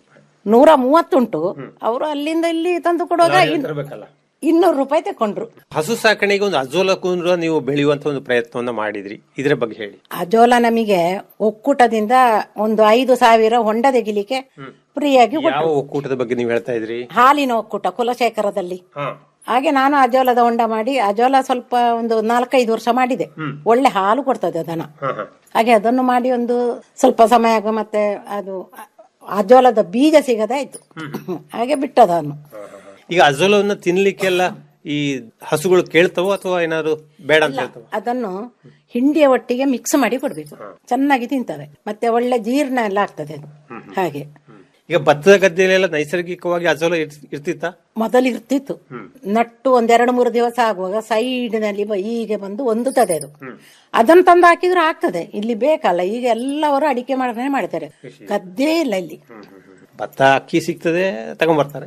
ನೂರ ಮೂವತ್ತುಂಟು ಅವರು ಅಲ್ಲಿಂದ ಇಲ್ಲಿ ತಂದು ಕೊಡುವಾಗ ಇನ್- ತರಬೇಕಲ್ಲ ಇನ್ನೂರು ರೂಪಾಯಿ ತಕೊಂಡ್ರು ಹಸು ಸಾಕಣೆಗೆ ಒಂದು ಅಜೋಲ ಕುಂದ್ರ ನೀವು ಬೆಳೆಯುವಂತ ಒಂದು ಪ್ರಯತ್ನವನ್ನ ಮಾಡಿದ್ರಿ ಇದ್ರ ಬಗ್ಗೆ ಹೇಳಿ ಅಜೋಲ ನಮಗೆ ಒಕ್ಕೂಟದಿಂದ ಒಂದು ಐದು ಸಾವಿರ ಹೊಂಡ ತೆಗಿಲಿಕ್ಕೆ ಫ್ರೀಯಾಗಿ ಯಾವ ಕೊಟ್ಟರು ಒಕ್ಕೂಟದ ಬಗ್ಗೆ ನೀವು ಹೇಳ್ತಾ ಇದ್ರಿ ಹಾಲಿನ ಒಕ್ಕೂಟ ಕುಲಶೇಖರದಲ್ಲಿ ಹಾ ಹಾಗೆ ನಾನು ಅಜೋಲದ ಹೊಂಡ ಮಾಡಿ ಅಜೋಲ ಸ್ವಲ್ಪ ಒಂದು ನಾಲ್ಕೈದು ವರ್ಷ ಮಾಡಿದೆ ಒಳ್ಳೆ ಹಾಲು ಕೊಡ್ತದೆ ದನ ಹಾ ಹಾ ಹಾಗೆ ಅದನ್ನು ಮಾಡಿ ಒಂದು ಸ್ವಲ್ಪ ಸಮಯ ಆಗ ಮತ್ತೆ ಅದು ಅ- ಅಜೋಲದ ಬೀಜ ಸಿಗದೆ ಆಯ್ತು ಹಾಗೆ ಬಿಟ್ಟದನ್ನು ಈಗ ಅಜೋಲವನ್ನ ತಿನ್ಲಿಕ್ಕೆಲ್ಲ ಈ ಹಸುಗಳು ಕೇಳ್ತವೋ ಅಥವಾ ಏನಾದ್ರು ಬೇಡ ಅಂತ ಹೇಳ್ತವೋ ಅದನ್ನು ಹಿಂಡಿಯ ಒಟ್ಟಿಗೆ ಮಿಕ್ಸ್ ಮಾಡಿ ಕೊಡ್ಬೇಕು ಚೆನ್ನಾಗಿ ತಿಂತವೆ ಮತ್ತೆ ಒಳ್ಳೆ ಜೀರ್ಣ ಎಲ್ಲ ಆಗ್ತದೆ ಅದು ಹಾಗೆ ಈಗ ಭತ್ತದ ಗದ್ದೆಯಲ್ಲೆಲ್ಲ ನೈಸರ್ಗಿಕವಾಗಿ ಅಜೋಲ ಇರ್ತ್- ಇರ್ತಿತ್ತಾ ಮೊದಲು ಇರ್ತಿತ್ತು ನಟ್ಟು ಒಂದೆರಡು ಮೂರು ದಿವಸ ಆಗುವಾಗ ಸೈಡ್ನಲ್ಲಿ ಹೀಗೆ ಬಂದು ಒಂದುತ್ತದೆ ಅದು ಅದನ್ನು ತಂದು ಹಾಕಿದ್ರೆ ಆಗ್ತದೆ ಇಲ್ಲಿ ಬೇಕಲ್ಲ ಈಗ ಎಲ್ಲವರು ಅಡಿಕೆ ಮಾಡನೆ ಮಾಡ್ತಾರೆ ಗದ್ದೆ ಇಲ್ಲ ಇಲ್ಲಿ ಭತ್ತ ಅಕ್ಕಿ ಸಿಗ್ತದೆ ತಗೊಂಡ್ಬರ್ತಾರೆ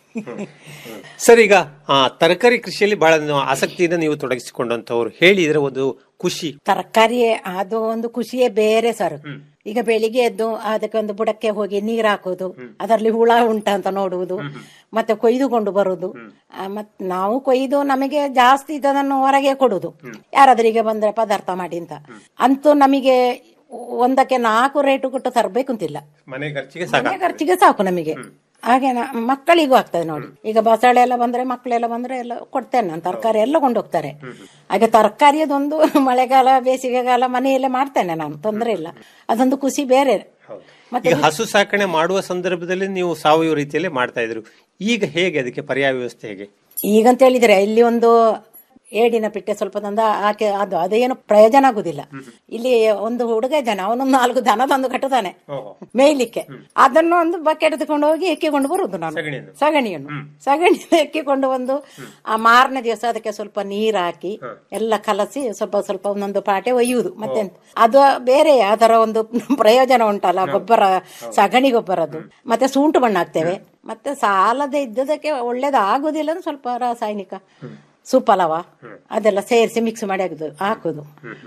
ಸರ್ ಈಗ ಆ, ತರಕಾರಿ ಕೃಷಿಯಲ್ಲಿ ಬಹಳ ನೀವು ಆಸಕ್ತಿಯಿಂದ ನೀವು ತೊಡಗಿಸಿಕೊಂಡಂತವ್ರು ಹೇಳಿ ಇದ್ರ ಒಂದು ಖುಷಿ ತರಕಾರಿ ಅದು ಒಂದು ಖುಷಿಯೇ ಬೇರೆ ಸರ್ ಈಗ ಬೆಳಿಗ್ಗೆ ಎದ್ದು ಅದಕ್ಕೆ ಒಂದು ಬುಡಕ್ಕೆ ಹೋಗಿ ನೀರ್ ಹಾಕೋದು ಅದರಲ್ಲಿ ಹುಳ ಉಂಟ ಅಂತ ನೋಡುವುದು ಮತ್ತೆ ಕೊಯ್ದುಕೊಂಡು ಬರುದು ಆ, ಮತ್ ನಾವು ಕೊಯ್ದು ನಮಗೆ ಜಾಸ್ತಿ ಇದನ್ನು ಹೊರಗೆ ಕೊಡುದು ಯಾರಾದ್ರಿಗೆ ಬಂದ್ರೆ ಪದಾರ್ಥ ಮಾಡಿ ಅಂತ ಅಂತೂ ನಮಗೆ ಒಂದಕ್ಕೆ ನಾಲ್ಕು ರೇಟು ಕೊಟ್ಟು ತರಬೇಕು ಅಂತಿಲ್ಲ ಮನೆ ಖರ್ಚಿಗೆ ಸಾಕ ಮನೆ ಖರ್ಚಿಗೆ ಸಾಕು ನಮಗೆ ಹಾಗೆ ನ- ಮಕ್ಕಳಿಗೂ ಆಗ್ತದೆ ನೋಡಿ ಈಗ ಬಸಳೆ ಎಲ್ಲ ಬಂದ್ರೆ ಮಕ್ಕಳೆಲ್ಲ ಬಂದ್ರೆ ಎಲ್ಲ ಕೊಡ್ತೇನೆ ನಾನು ತರಕಾರಿ ಎಲ್ಲ ಕೊಂಡೋಗ್ತಾರೆ ಹಾಗೆ ತರಕಾರಿಯದೊಂದು ಮಳೆಗಾಲ ಬೇಸಿಗೆಗಾಲ ಮನೆಯಲ್ಲೇ ಮಾಡ್ತೇನೆ ನಾನು ತೊಂದರೆ ಇಲ್ಲ ಅದೊಂದು ಖುಷಿ ಬೇರೆ ಮತ್ತೆ ಈಗ ಹಸು ಸಾಕಣೆ ಮಾಡುವ ಸಂದರ್ಭದಲ್ಲಿ ನೀವು ಸಾವಯವ ರೀತಿಯಲ್ಲಿ ಮಾಡ್ತಾ ಇದ್ರು ಈಗ ಹೇಗೆ ಅದಕ್ಕೆ ಪರ್ಯಾಯ ವ್ಯವಸ್ಥೆ ಹೇಗೆ ಈಗಂತ ಹೇಳಿದ್ರೆ ಇಲ್ಲಿ ಒಂದು ಏಡಿನ ಪಿಟ್ಟೆ ಸ್ವಲ್ಪ ತಂದ ಆಕೆ ಅದು ಅದೇನು ಪ್ರಯೋಜನ ಆಗುದಿಲ್ಲ ಇಲ್ಲಿ ಒಂದು ಹುಡುಗ ಜನ ಅವನೊಂದು ನಾಲ್ಕು ದನ ತಂದು ಕಟ್ಟುತ್ತಾನೆ ಮೇಯ್ಲಿಕ್ಕೆ ಅದನ್ನು ಒಂದು ಬಕೆಟ್ ತಗೊಂಡು ಹೋಗಿ ಎಕ್ಕಿಕೊಂಡು ಬರುದು ನಾನು ಸಗಣಿಯನ್ನು ಸಗಣಿ ಎಕ್ಕಿಕೊಂಡು ಬಂದು ಆ ಮಾರನೇ ದಿವಸ ಅದಕ್ಕೆ ಸ್ವಲ್ಪ ನೀರ್ ಹಾಕಿ ಎಲ್ಲ ಕಲಸಿ ಸ್ವಲ್ಪ ಸ್ವಲ್ಪ ಒಂದೊಂದು ಪಾಟೆ ಒಯ್ಯುವುದು ಮತ್ತೆ ಅದು ಬೇರೆ ಅದರ ಒಂದು ಪ್ರಯೋಜನ ಉಂಟಲ್ಲ ಗೊಬ್ಬರ ಸಗಣಿ ಗೊಬ್ಬರದ್ದು ಮತ್ತೆ ಸೂಂಟು ಮಣ್ಣು ಹಾಕ್ತೇವೆ ಮತ್ತೆ ಸಾಲದೆ ಇದ್ದದಕ್ಕೆ ಒಳ್ಳೇದು ಆಗುದಿಲ್ಲ ಅಂದ್ರೆ ಸ್ವಲ್ಪ ರಾಸಾಯನಿಕ ಸುಫಲವ ಅದೆಲ್ಲ ಸೇರಿಸಿ ಮಿಕ್ಸ್ ಮಾಡಿ ಹಾಕುದು ಹಾಕುದು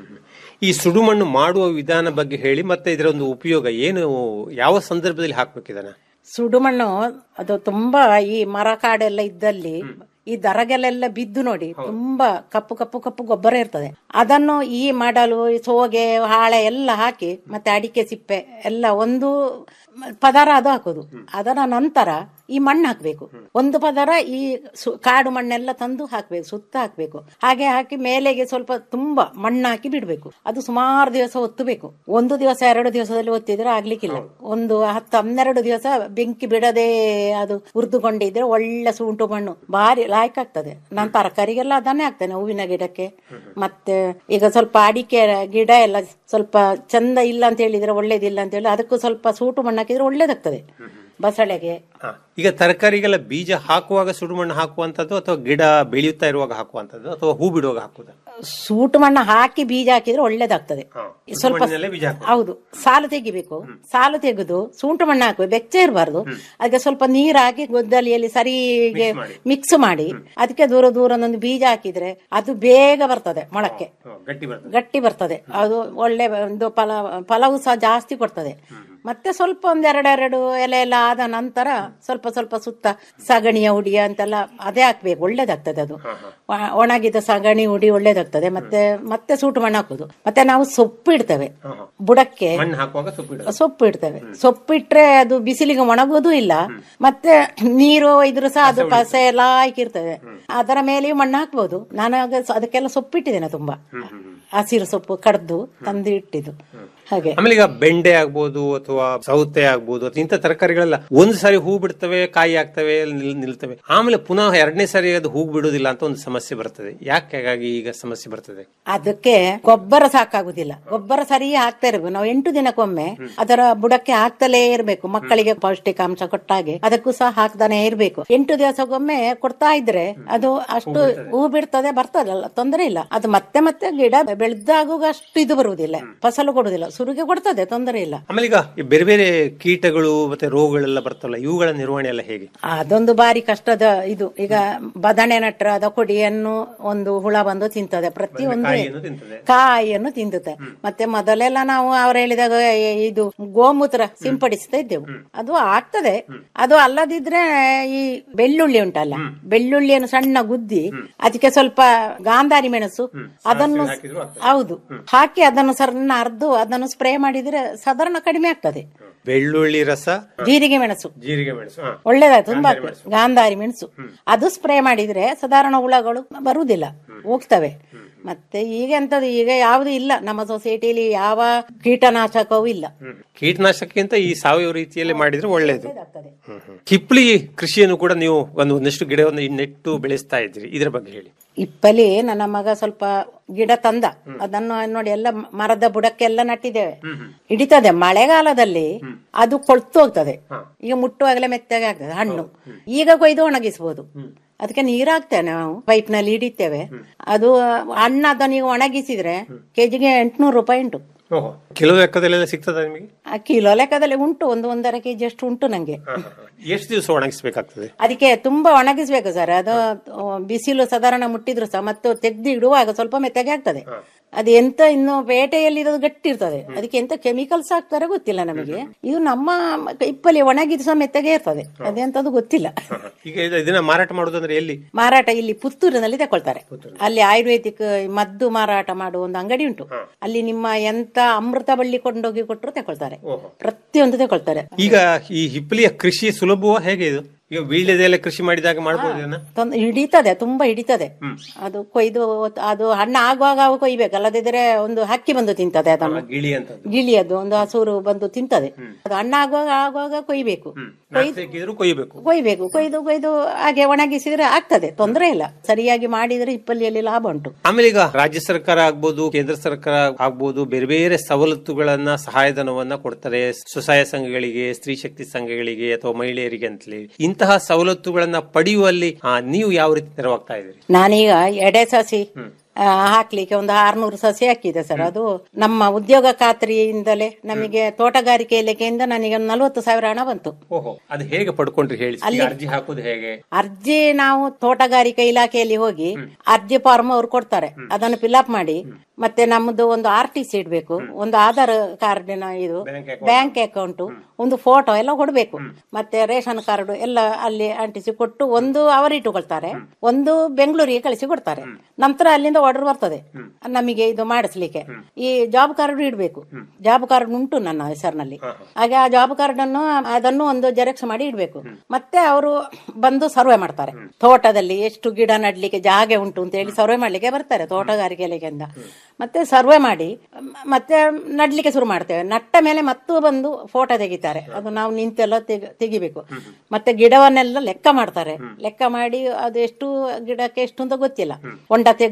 ಈ ಸುಡುಮಣ್ಣು ಮಾಡುವ ವಿಧಾನ ಬಗ್ಗೆ ಹೇಳಿ ಮತ್ತೆ ಇದರ ಒಂದು ಉಪಯೋಗ ಏನು ಯಾವ ಸಂದರ್ಭದಲ್ಲಿ ಹಾಕ್ಬೇಕು ಇದನ್ನ ಸುಡುಮಣ್ಣು ಅದು ತುಂಬಾ ಈ ಮರ ಕಾಡೆಲ್ಲ ಇದ್ದಲ್ಲಿ ಈ ದರಗೆಲೆಲ್ಲ ಬಿದ್ದು ನೋಡಿ ತುಂಬಾ ಕಪ್ಪು ಕಪ್ಪು ಕಪ್ಪು ಗೊಬ್ಬರ ಇರ್ತದೆ ಅದನ್ನು ಈ ಮಡಲು ಈ ಸೋಗೆ ಹಾಳೆ ಎಲ್ಲ ಹಾಕಿ ಮತ್ತೆ ಅಡಿಕೆ ಸಿಪ್ಪೆ ಎಲ್ಲ ಒಂದು ಪದರ ಅದು ಹಾಕೋದು ಅದರ ನಂತರ ಈ ಮಣ್ಣು ಹಾಕ್ಬೇಕು ಒಂದು ಪದರ ಈ ಸು- ಕಾಡು ಮಣ್ಣೆಲ್ಲ ತಂದು ಹಾಕ್ಬೇಕು ಸುತ್ತ ಹಾಕ್ಬೇಕು ಹಾಗೆ ಹಾಕಿ ಮೇಲೆಗೆ ಸ್ವಲ್ಪ ತುಂಬಾ ಮಣ್ಣು ಹಾಕಿ ಬಿಡ್ಬೇಕು ಅದು ಸುಮಾರು ದಿವಸ ಒತ್ತಬೇಕು ಒಂದು ದಿವಸ ಎರಡು ದಿವಸದಲ್ಲಿ ಒತ್ತಿದ್ರೆ ಆಗ್ಲಿಕ್ಕಿಲ್ಲ ಒಂದು ಹತ್ತು ಹನ್ನೆರಡು ದಿವಸ ಬೆಂಕಿ ಬಿಡದೆ ಅದು ಹುರಿದುಕೊಂಡಿದ್ರೆ ಒಳ್ಳೆ ಸುಂಟು ಮಣ್ಣು ಭಾರಿ ಲಾಯ್ಕ್ ಆಗ್ತದೆ ನಾನು ತರಕಾರಿಗೆಲ್ಲ ಅದನ್ನೇ ಹಾಕ್ತೇನೆ ಹೂವಿನ ಗಿಡಕ್ಕೆ ಮತ್ತೆ ಈಗ ಸ್ವಲ್ಪ ಅಡಿಕೆ ಗಿಡ ಎಲ್ಲ ಸ್ವಲ್ಪ ಚಂದ ಇಲ್ಲ ಅಂತ ಹೇಳಿದ್ರೆ ಒಳ್ಳೇದಿಲ್ಲ ಅಂತ ಹೇಳಿ ಅದಕ್ಕೂ ಸ್ವಲ್ಪ ಸೂಟು ಮಣ್ಣು ಹಾಕಿದ್ರೆ ಒಳ್ಳೇದಾಗ್ತದೆ ಬಸಳೆಗೆ ಹಾ. ಈಗ ತರಕಾರಿಗೆಲ್ಲ ಬೀಜ ಹಾಕುವಾಗ ಸುಡುಮಣ್ಣು ಹಾಕುವಂತದ್ದು ಅಥವಾ ಗಿಡ ಬೆಳೆಯುತ್ತಾ ಇರುವಾಗ ಹಾಕುವಂತದ್ದು ಅಥವಾ ಹೂ ಬಿಡುವಾಗ ಹಾಕುದ ಸೂಟು ಮಣ್ಣು ಹಾಕಿ ಬೀಜ ಹಾಕಿದ್ರೆ ಒಳ್ಳೇದಾಗ್ತದೆ ಸ್ವಲ್ಪ ಮಣ್ಣಿನಲ್ಲೇ ಬೀಜ ಹಾಕುದು. ಹೌದು ಸಾಲು ತೆಗಿಬೇಕು ಸಾಲು ತೆಗೆದು ಸೂಂಟು ಮಣ್ಣು ಹಾಕಬೇಕು ಬೆಚ್ಚ ಇರಬಾರ್ದು ಅದಕ್ಕೆ ಸ್ವಲ್ಪ ನೀರು ಹಾಕಿ ಗೊದ್ದಲಿಯಲ್ಲಿ ಸರಿಗೆ ಮಿಕ್ಸ್ ಮಾಡಿ ಅದಕ್ಕೆ ದೂರ ದೂರ ಒಂದು ಬೀಜ ಹಾಕಿದ್ರೆ ಅದು ಬೇಗ ಬರ್ತದೆ ಮೊಳಕೆ ಗಟ್ಟಿ ಬರ್ತದೆ ಗಟ್ಟಿ ಬರ್ತದೆ ಅದು ಒಳ್ಳೆ ಒಂದು ಫಲ ಫಲವು ಸಹ ಜಾಸ್ತಿ ಕೊಡ್ತದೆ ಮತ್ತೆ ಸ್ವಲ್ಪ ಒಂದ್ ಎರಡೆರಡು ಎಲೆ ಎಲ್ಲ ಆದ ನಂತರ ಸ್ವಲ್ಪ ಸ್ವಲ್ಪ ಸುತ್ತ ಸಗಣಿಯ ಹುಡಿ ಅಂತೆಲ್ಲ ಅದೇ ಹಾಕ್ಬೇಕು ಒಳ್ಳೇದಾಗ್ತದೆ ಅದು ಒ- ಒಣಗಿದ ಸಗಣಿ ಹುಡಿ ಒಳ್ಳೇದಾಗ್ತದೆ ಮತ್ತೆ ಮತ್ತೆ ಸೂಟು ಮಣ್ಣು ಹಾಕುದು ಮತ್ತೆ ನಾವು ಸೊಪ್ಪು ಇಡ್ತೇವೆ ಬುಡಕ್ಕೆ ಮಣ್ಣು ಹಾಕುವಾಗ ಸೊಪ್ಪು ಇಡೋದು. ಸೊಪ್ಪು ಇಡ್ತೇವೆ ಸೊಪ್ಪು ಇಟ್ರೆ ಅದು ಬಿಸಿಲಿಗೆ ಒಣಗೋದು ಇಲ್ಲ ಮತ್ತೆ ನೀರು ಇದ್ರು ಸಹ ಅದು ಪಸೆ ಎಲ್ಲ ಹಾಕಿರ್ತದೆ ಅದರ ಮೇಲೆಯೂ ಮಣ್ಣು ಹಾಕ್ಬೋದು ನಾನು ಆಗ ಸ- ಅದಕ್ಕೆಲ್ಲ ಸೊಪ್ಪು ಇಟ್ಟಿದ್ದೇನೆ ತುಂಬಾ ಹಸಿರು ಸೊಪ್ಪು ಕಡ್ದು ತಂದು ಇಟ್ಟಿದ್ದು ಹಾಗೆ ಆಮೇಲೆ ಈಗ ಬೆಂಡೆ ಆಗ್ಬೋದು ಅಥವಾ ಸೌತೆ ಆಗ್ಬೋದು ಅಥವಾ ಇಂಥ ತರಕಾರಿಗಳೆಲ್ಲ ಒಂದು ಸಾರಿ ಹೂ ಬಿಡ್ತವೆ ಕಾಯಿ ಆಗ್ತವೆ ನಿಲ್- ನಿಲ್ತವೆ ಆಮೇಲೆ ಪುನಃ ಎರಡನೇ ಸಾರಿ ಅದು ಹೂ ಬಿಡುವುದಿಲ್ಲ ಅಂತ ಒಂದು ಸಮಸ್ಯೆ ಬರ್ತದೆ ಯಾಕೆ ಹಾಗಾಗಿ ಈಗ ಸಮಸ್ಯೆ ಬರ್ತದೆ ಅದಕ್ಕೆ ಗೊಬ್ಬರ ಸಾಕಾಗುದಿಲ್ಲ ಗೊಬ್ಬರ ಸರಿ ಹಾಕ್ತಾ ಇರ್ಬೇಕು ನಾವು ಎಂಟು ದಿನಕ್ಕೊಮ್ಮೆ ಅದರ ಬುಡಕ್ಕೆ ಹಾಕ್ತಲೇ ಇರ್ಬೇಕು ಮಕ್ಕಳಿಗೆ ಪೌಷ್ಟಿಕಾಂಶ ಕೊಟ್ಟಾಗೆ ಅದಕ್ಕೂ ಸಹ ಹಾಕ್ತಾನೆ ಇರ್ಬೇಕು ಎಂಟು ದಿವಸಕ್ಕೊಮ್ಮೆ ಕೊಡ್ತಾ ಇದ್ರೆ ಅದು ಅಷ್ಟು ಹೂ ಬಿಡ್ತದೆ ಬರ್ತದಲ್ಲ ತೊಂದರೆ ಇಲ್ಲ ಅದು ಮತ್ತೆ ಮತ್ತೆ ಗಿಡ ಬೆಳೆದಾಗ ಅಷ್ಟು ಇದು ಬರುವುದಿಲ್ಲ ಫಸಲು ಕೊಡುದಿಲ್ಲ ಸುರುಗೆ ಕೊಡ್ತದೆ ತೊಂದರೆ ಇಲ್ಲ ಆಮೇಲೆ ಈಗ ಈ ಬೇರೆ ಬೇರೆ ಕೀಟಗಳು ಮತ್ತೆ ರೋಗಗಳೆಲ್ಲ ಬರ್ತಲ್ಲ ಇವುಗಳ ನಿರ್ವಹಣೆ ಎಲ್ಲ ಹೇಗೆ ಅದೊಂದು ಬಾರಿ ಕಷ್ಟದ ಇದು ಈಗ ಬದನೆ ನಟ್ರ ಅದ ಕೊಡಿಯನ್ನು ಒಂದು ಹುಳ ಬಂದು ತಿಂತದೆ ಪ್ರತಿಯೊಂದು ಕಾಯಿಯನ್ನು ತಿಂತದೆ. ಕಾಯಿಯನ್ನು ತಿಂದುತ್ತೆ ಮತ್ತೆ ಮೊದಲೆಲ್ಲ ನಾವು ಅವ್ರು ಹೇಳಿದಾಗ ಏ- ಇದು ಗೋಮೂತ್ರ ಸಿಂಪಡಿಸ್ತಾ ಇದ್ದೆವು ಅದು ಆಗ್ತದೆ ಅದು ಅಲ್ಲದಿದ್ರೆ ಈ ಬೆಳ್ಳುಳ್ಳಿ ಉಂಟಲ್ಲ ಬೆಳ್ಳುಳ್ಳಿಯನ್ನು ಸಣ್ಣ ಗುದ್ದಿ ಅದಕ್ಕೆ ಸ್ವಲ್ಪ ಗಾಂಧಾರಿ ಮೆಣಸು ಅದನ್ನು ಹೌದು ಹಾಕಿ ಅದನ್ನು ಸಣ್ಣ ಅರ್ದು ಅದನ್ನು ಸ್ಪ್ರೇ ಮಾಡಿದ್ರೆ ಸಾಧಾರಣ ಕಡಿಮೆ ಆಗ್ತದೆ ಬೆಳ್ಳುಳ್ಳಿ ರಸ ಜೀರಿಗೆ ಮೆಣಸು ಜೀರಿಗೆ ಮೆಣಸು ಹಾ. ಒಳ್ಳೇದಾಯ್ತು ತುಂಬಾ ಗಾಂಧಾರಿ ಮೆಣಸು ಅದು ಸ್ಪ್ರೇ ಮಾಡಿದ್ರೆ ಸಾಧಾರಣ ಹುಳಗಳು ಬರುವುದಿಲ್ಲ ಹೋಗ್ತವೆ ಮತ್ತೆ ಈಗ ಎಂತದು ಈಗ ಯಾವುದು ಇಲ್ಲ ನಮ್ಮ ಸೊಸೈಟಿಯಲ್ಲಿ ಯಾವ ಕೀಟನಾಶಕವೂ ಇಲ್ಲ ಕೀಟನಾಶಕಕ್ಕಿಂತ ಈ ಸಾವಯವ ರೀತಿಯಲ್ಲಿ ಮಾಡಿದ್ರೆ ಒಳ್ಳೇದು ಹ್ಮ್, ಹ್ಮ್. ಹಿಪ್ಲಿ ಕೃಷಿಯನ್ನು ಕೂಡ ನೀವು ಒಂದು ಒಂದಷ್ಟು ಗಿಡವನ್ನು ನೆಟ್ಟು ಬೆಳೆಸ್ತಾ ಇದ್ರಿ ಇದ್ರ ಬಗ್ಗೆ ಹೇಳಿ ಇಪ್ಪಲಿ ನನ್ನ ಮಗ ಸ್ವಲ್ಪ ಗಿಡ ತಂದ ಅದನ್ನು ನೋಡಿ ಎಲ್ಲ ಮರದ ಬುಡಕ್ಕೆಲ್ಲ ನಟ್ಟಿದ್ದೇವೆ ಹಿಡಿತದೆ ಮಳೆಗಾಲದಲ್ಲಿ ಅದು ಕೊಳ್ತು ಹೋಗ್ತದೆ ಈಗ ಮುಟ್ಟುವಾಗಲೇ ಮೆತ್ತಗೆ ಆಗ್ತದೆ ಹಣ್ಣು ಈಗ ಕೊಯ್ದು ಒಣಗಿಸಬಹುದು ಅದಕ್ಕೆ ನೀರ್ ಹಾಕ್ತೇವೆ ನಾವು ಪೈಪ್ ನಲ್ಲಿ ಹಿಡಿತೇವೆ ಅದು ಹಣ್ಣು ಅದನ್ನ ಈಗ ಒಣಗಿಸಿದ್ರೆ ಕೆಜಿಗೆ ಎಂಟ್ನೂರು ರೂಪಾಯಿ ಉಂಟು ಓಹೋ ಕಿಲೋ ಲೆಕ್ಕದಲ್ಲೆಲ್ಲ ಸಿಗ್ತದ ನಿಮಗೆ ಆ ಕಿಲೋ ಲೆಕ್ಕದಲ್ಲಿ ಉಂಟು ಒಂದು ಒಂದರ ಕೆಜಿ ಅಷ್ಟು ಉಂಟು ನಂಗೆ ಎಷ್ಟು ದಿವಸ ಒಣಗಿಸ್ಬೇಕಾಗ್ತದೆ ಅದಕ್ಕೆ ತುಂಬಾ ಒಣಗಿಸ್ಬೇಕು ಸರ್ ಅದು ಆ, ಬಿಸಿಲು ಸಾಧಾರಣ ಮುಟ್ಟಿದ್ರು ಸಹ ಮತ್ತು ತೆಗ್ದು ಇಡುವಾಗ ಸ್ವಲ್ಪ ಮೆತ್ತಗೆ ಆಗ್ತದೆ ಅದು ಎಂತ ಇನ್ನು ಪೇಟೆಯಲ್ಲಿ ಇರೋದು ಗಟ್ಟಿ ಇರ್ತದೆ ಅದಕ್ಕೆ ಎಂತ ಕೆಮಿಕಲ್ಸ್ ಹಾಕ್ತಾರೆ ಗೊತ್ತಿಲ್ಲ ನಮಗೆ ಇದು ನಮ್ಮ ಇಪ್ಪಲ್ಲಿ ಒಣಗಿದ ಸಹ ಮೆತ್ತಗೆ ಇರ್ತದೆ ಅದೆಂತದ್ದು ಗೊತ್ತಿಲ್ಲ ಈಗ ಇದು- ಇದನ್ನ ಮಾರಾಟ ಮಾಡೋದಂದ್ರೆ ಎಲ್ಲಿ ಮಾರಾಟ ಇಲ್ಲಿ ಪುತ್ತೂರಿನಲ್ಲಿ ತಗೊಳ್ತಾರೆ ಅಲ್ಲಿ ಆಯುರ್ವೇದಿಕ್ ಮದ್ದು ಮಾರಾಟ ಮಾಡುವ ಒಂದು ಅಂಗಡಿ ಉಂಟು ಅಲ್ಲಿ ನಿಮ್ಮ ಎಂತ ಅಮೃತ ಬಳ್ಳಿ ಕೊಂಡೋಗಿ ಕೊಟ್ಟರು ತಗೊಳ್ತಾರೆ ಪ್ರತಿಯೊಂದು ತಗೊಳ್ತಾರೆ ಈಗ ಈ ಹಿಪ್ಪಲಿಯ ಕೃಷಿ ಸುಲಭವ ಹೇಗೆ ಇದು ಈಗ ವೀಳ್ಯದೆಲೆ ಕೃಷಿ ಮಾಡಿದಾಗ ಮಾಡ್ಬೋದು ಇದನ್ನ ತೊಂದ್- ಹಿಡಿತದೆ ತುಂಬಾ ಹಿಡಿತದೆ ಅದು ಕೊಯ್ದು ಅದು ಹಣ್ಣು ಆಗುವಾಗ ಅವು ಕೊಯ್ಬೇಕು ಅಲ್ಲದಿದ್ರೆ ಒಂದು ಹಕ್ಕಿ ಬಂದು ತಿಂತದೆ ಅದನ್ನು ಗಿಳಿ ಅಂತ ಗಿಳಿ ಅದು ಒಂದು ಹಸೂರು ಬಂದು ತಿಂತದೆ ಅದು ಹಣ್ಣು ಆಗುವಾಗ ಆಗುವಾಗ ಕೊಯ್ಬೇಕು ತೆಗೆದ್ರು ಕೊಯ್ಬೇಕು ಕೊಯ್ಬೇಕು ಕೊಯ್ದು ಕೊಯ್ದು ಹಾಗೆ ಒಣಗಿಸಿದ್ರೆ ಆಗ್ತದೆ ತೊಂದರೆ ಇಲ್ಲ ಸರಿಯಾಗಿ ಮಾಡಿದ್ರೆ ಇಪ್ಪಲ್ಲಿಯಲ್ಲಿ ಲಾಭ ಉಂಟು ಆಮೇಲೆ ಈಗ ರಾಜ್ಯ ಸರ್ಕಾರ ಆಗ್ಬೋದು ಕೇಂದ್ರ ಸರ್ಕಾರ ಆಗ್ಬೋದು ಬೇರೆ ಬೇರೆ ಸವಲತ್ತುಗಳನ್ನ ಸಹಾಯಧನವನ್ನ ಕೊಡ್ತಾರೆ ಸ್ವಸಹಾಯ ಸಂಘಗಳಿಗೆ ಸ್ತ್ರೀ ಶಕ್ತಿ ಸಂಘಗಳಿಗೆ ಅಥವಾ ಮಹಿಳೆಯರಿಗೆ ಅಂತಲೇ ಇಂತಹ ಸವಲತ್ತುಗಳನ್ನ ಪಡೆಯುವಲ್ಲಿ ಆ, ನೀವು ಯಾವ ರೀತಿ ನೆರವಾಗ್ತಾ ಇದ್ದೀರಿ ನಾನೀಗ ಎಡೆ ಸಸಿ ಆ, ಹಾಕ್ಲಿಕ್ಕೆ ಒಂದು ಆರ್ನೂರು ಸಸಿ ಹಾಕಿದೆ ಸರ್ ಅದು ನಮ್ಮ ಉದ್ಯೋಗ ಖಾತ್ರಿಯಿಂದಲೇ ನಮಗೆ ತೋಟಗಾರಿಕೆ ಇಲಾಖೆಯಿಂದ ನನಗೆ ಒಂದು ನಲವತ್ತು ಸಾವಿರ ಹಣ ಬಂತು ಓಹೋ ಅದು ಹೇಗೆ ಪಡ್ಕೊಂಡ್ರಿ ಹೇಳಿ ಈಗ ಅರ್ಜಿ ಹಾಕೋದು ಹೇಗೆ ಅರ್ಜಿ ನಾವು ತೋಟಗಾರಿಕೆ ಇಲಾಖೆಯಲ್ಲಿ ಹೋಗಿ ಅರ್ಜಿ ಫಾರ್ಮ್ ಅವ್ರು ಕೊಡ್ತಾರೆ ಅದನ್ನು ಫಿಲ್ಅಪ್ ಮಾಡಿ ಮತ್ತೆ ನಮ್ದು ಒಂದು ಆರ್ ಟಿ ಸಿ ಇಡ್ಬೇಕು ಒಂದು ಆಧಾರ್ ಕಾರ್ಡಿನ ಇದು ಬ್ಯಾಂಕ್ ಅಕೌಂಟ್ ಒಂದು ಫೋಟೋ ಎಲ್ಲ ಕೊಡ್ಬೇಕು ಮತ್ತೆ ರೇಷನ್ ಕಾರ್ಡ್ ಎಲ್ಲ ಅಲ್ಲಿ ಅಂಟಿಸಿ ಕೊಟ್ಟು ಒಂದು ಅವರು ಇಟ್ಟುಕೊಳ್ತಾರೆ ಒಂದು ಬೆಂಗಳೂರಿಗೆ ಕಳಿಸಿ ಕೊಡ್ತಾರೆ ನಂತರ ಅಲ್ಲಿಂದ ಆರ್ಡರ್ ಬರ್ತದೆ ನಮಗೆ ಇದು ಮಾಡಿಸ್ಲಿಕ್ಕೆ ಈ ಜಾಬ್ ಕಾರ್ಡ್ ಇಡ್ಬೇಕು ಜಾಬ್ ಕಾರ್ಡ್ ಉಂಟು ನನ್ನ ಹೆಸರಿನಲ್ಲಿ ಹಾಗೆ ಆ ಜಾಬ್ ಕಾರ್ಡ್ ಅನ್ನು ಅದನ್ನು ಒಂದು ಜೆರಾಕ್ಸ್ ಮಾಡಿ ಇಡ್ಬೇಕು ಮತ್ತೆ ಅವರು ಬಂದು ಸರ್ವೆ ಮಾಡ್ತಾರೆ ತೋಟದಲ್ಲಿ ಎಷ್ಟು ಗಿಡ ನಡ್ಲಿಕ್ಕೆ ಜಾಗೆ ಉಂಟು ಅಂತ ಹೇಳಿ ಸರ್ವೆ ಮಾಡ್ಲಿಕ್ಕೆ ಬರ್ತಾರೆ ತೋಟಗಾರಿಕೆ ಇಲಾಖೆಯಿಂದ ಮತ್ತೆ ಸರ್ವೆ ಮಾಡಿ ಮ- ಮತ್ತೆ ನಡ್ಲಿಕ್ಕೆ ಶುರು ಮಾಡ್ತೇವೆ ನಟ್ಟ ಮೇಲೆ ಮತ್ತು ಬಂದು ಫೋಟೋ ತೆಗಿತಾರೆ ಅದು ನಾವು ನಿಂತೆಲ್ಲ ತೆಗ- ತೆಗಿಬೇಕು ಮತ್ತೆ ಗಿಡವನ್ನೆಲ್ಲ ಲೆಕ್ಕ ಮಾಡ್ತಾರೆ ಲೆಕ್ಕ ಮಾಡಿ ಅದು ಎಷ್ಟು ಗಿಡಕ್ಕೆ ಎಷ್ಟು ಅಂತ ಗೊತ್ತಿಲ್ಲ ಹೊಂಡ ತೆಗೆದು ಗಿಡ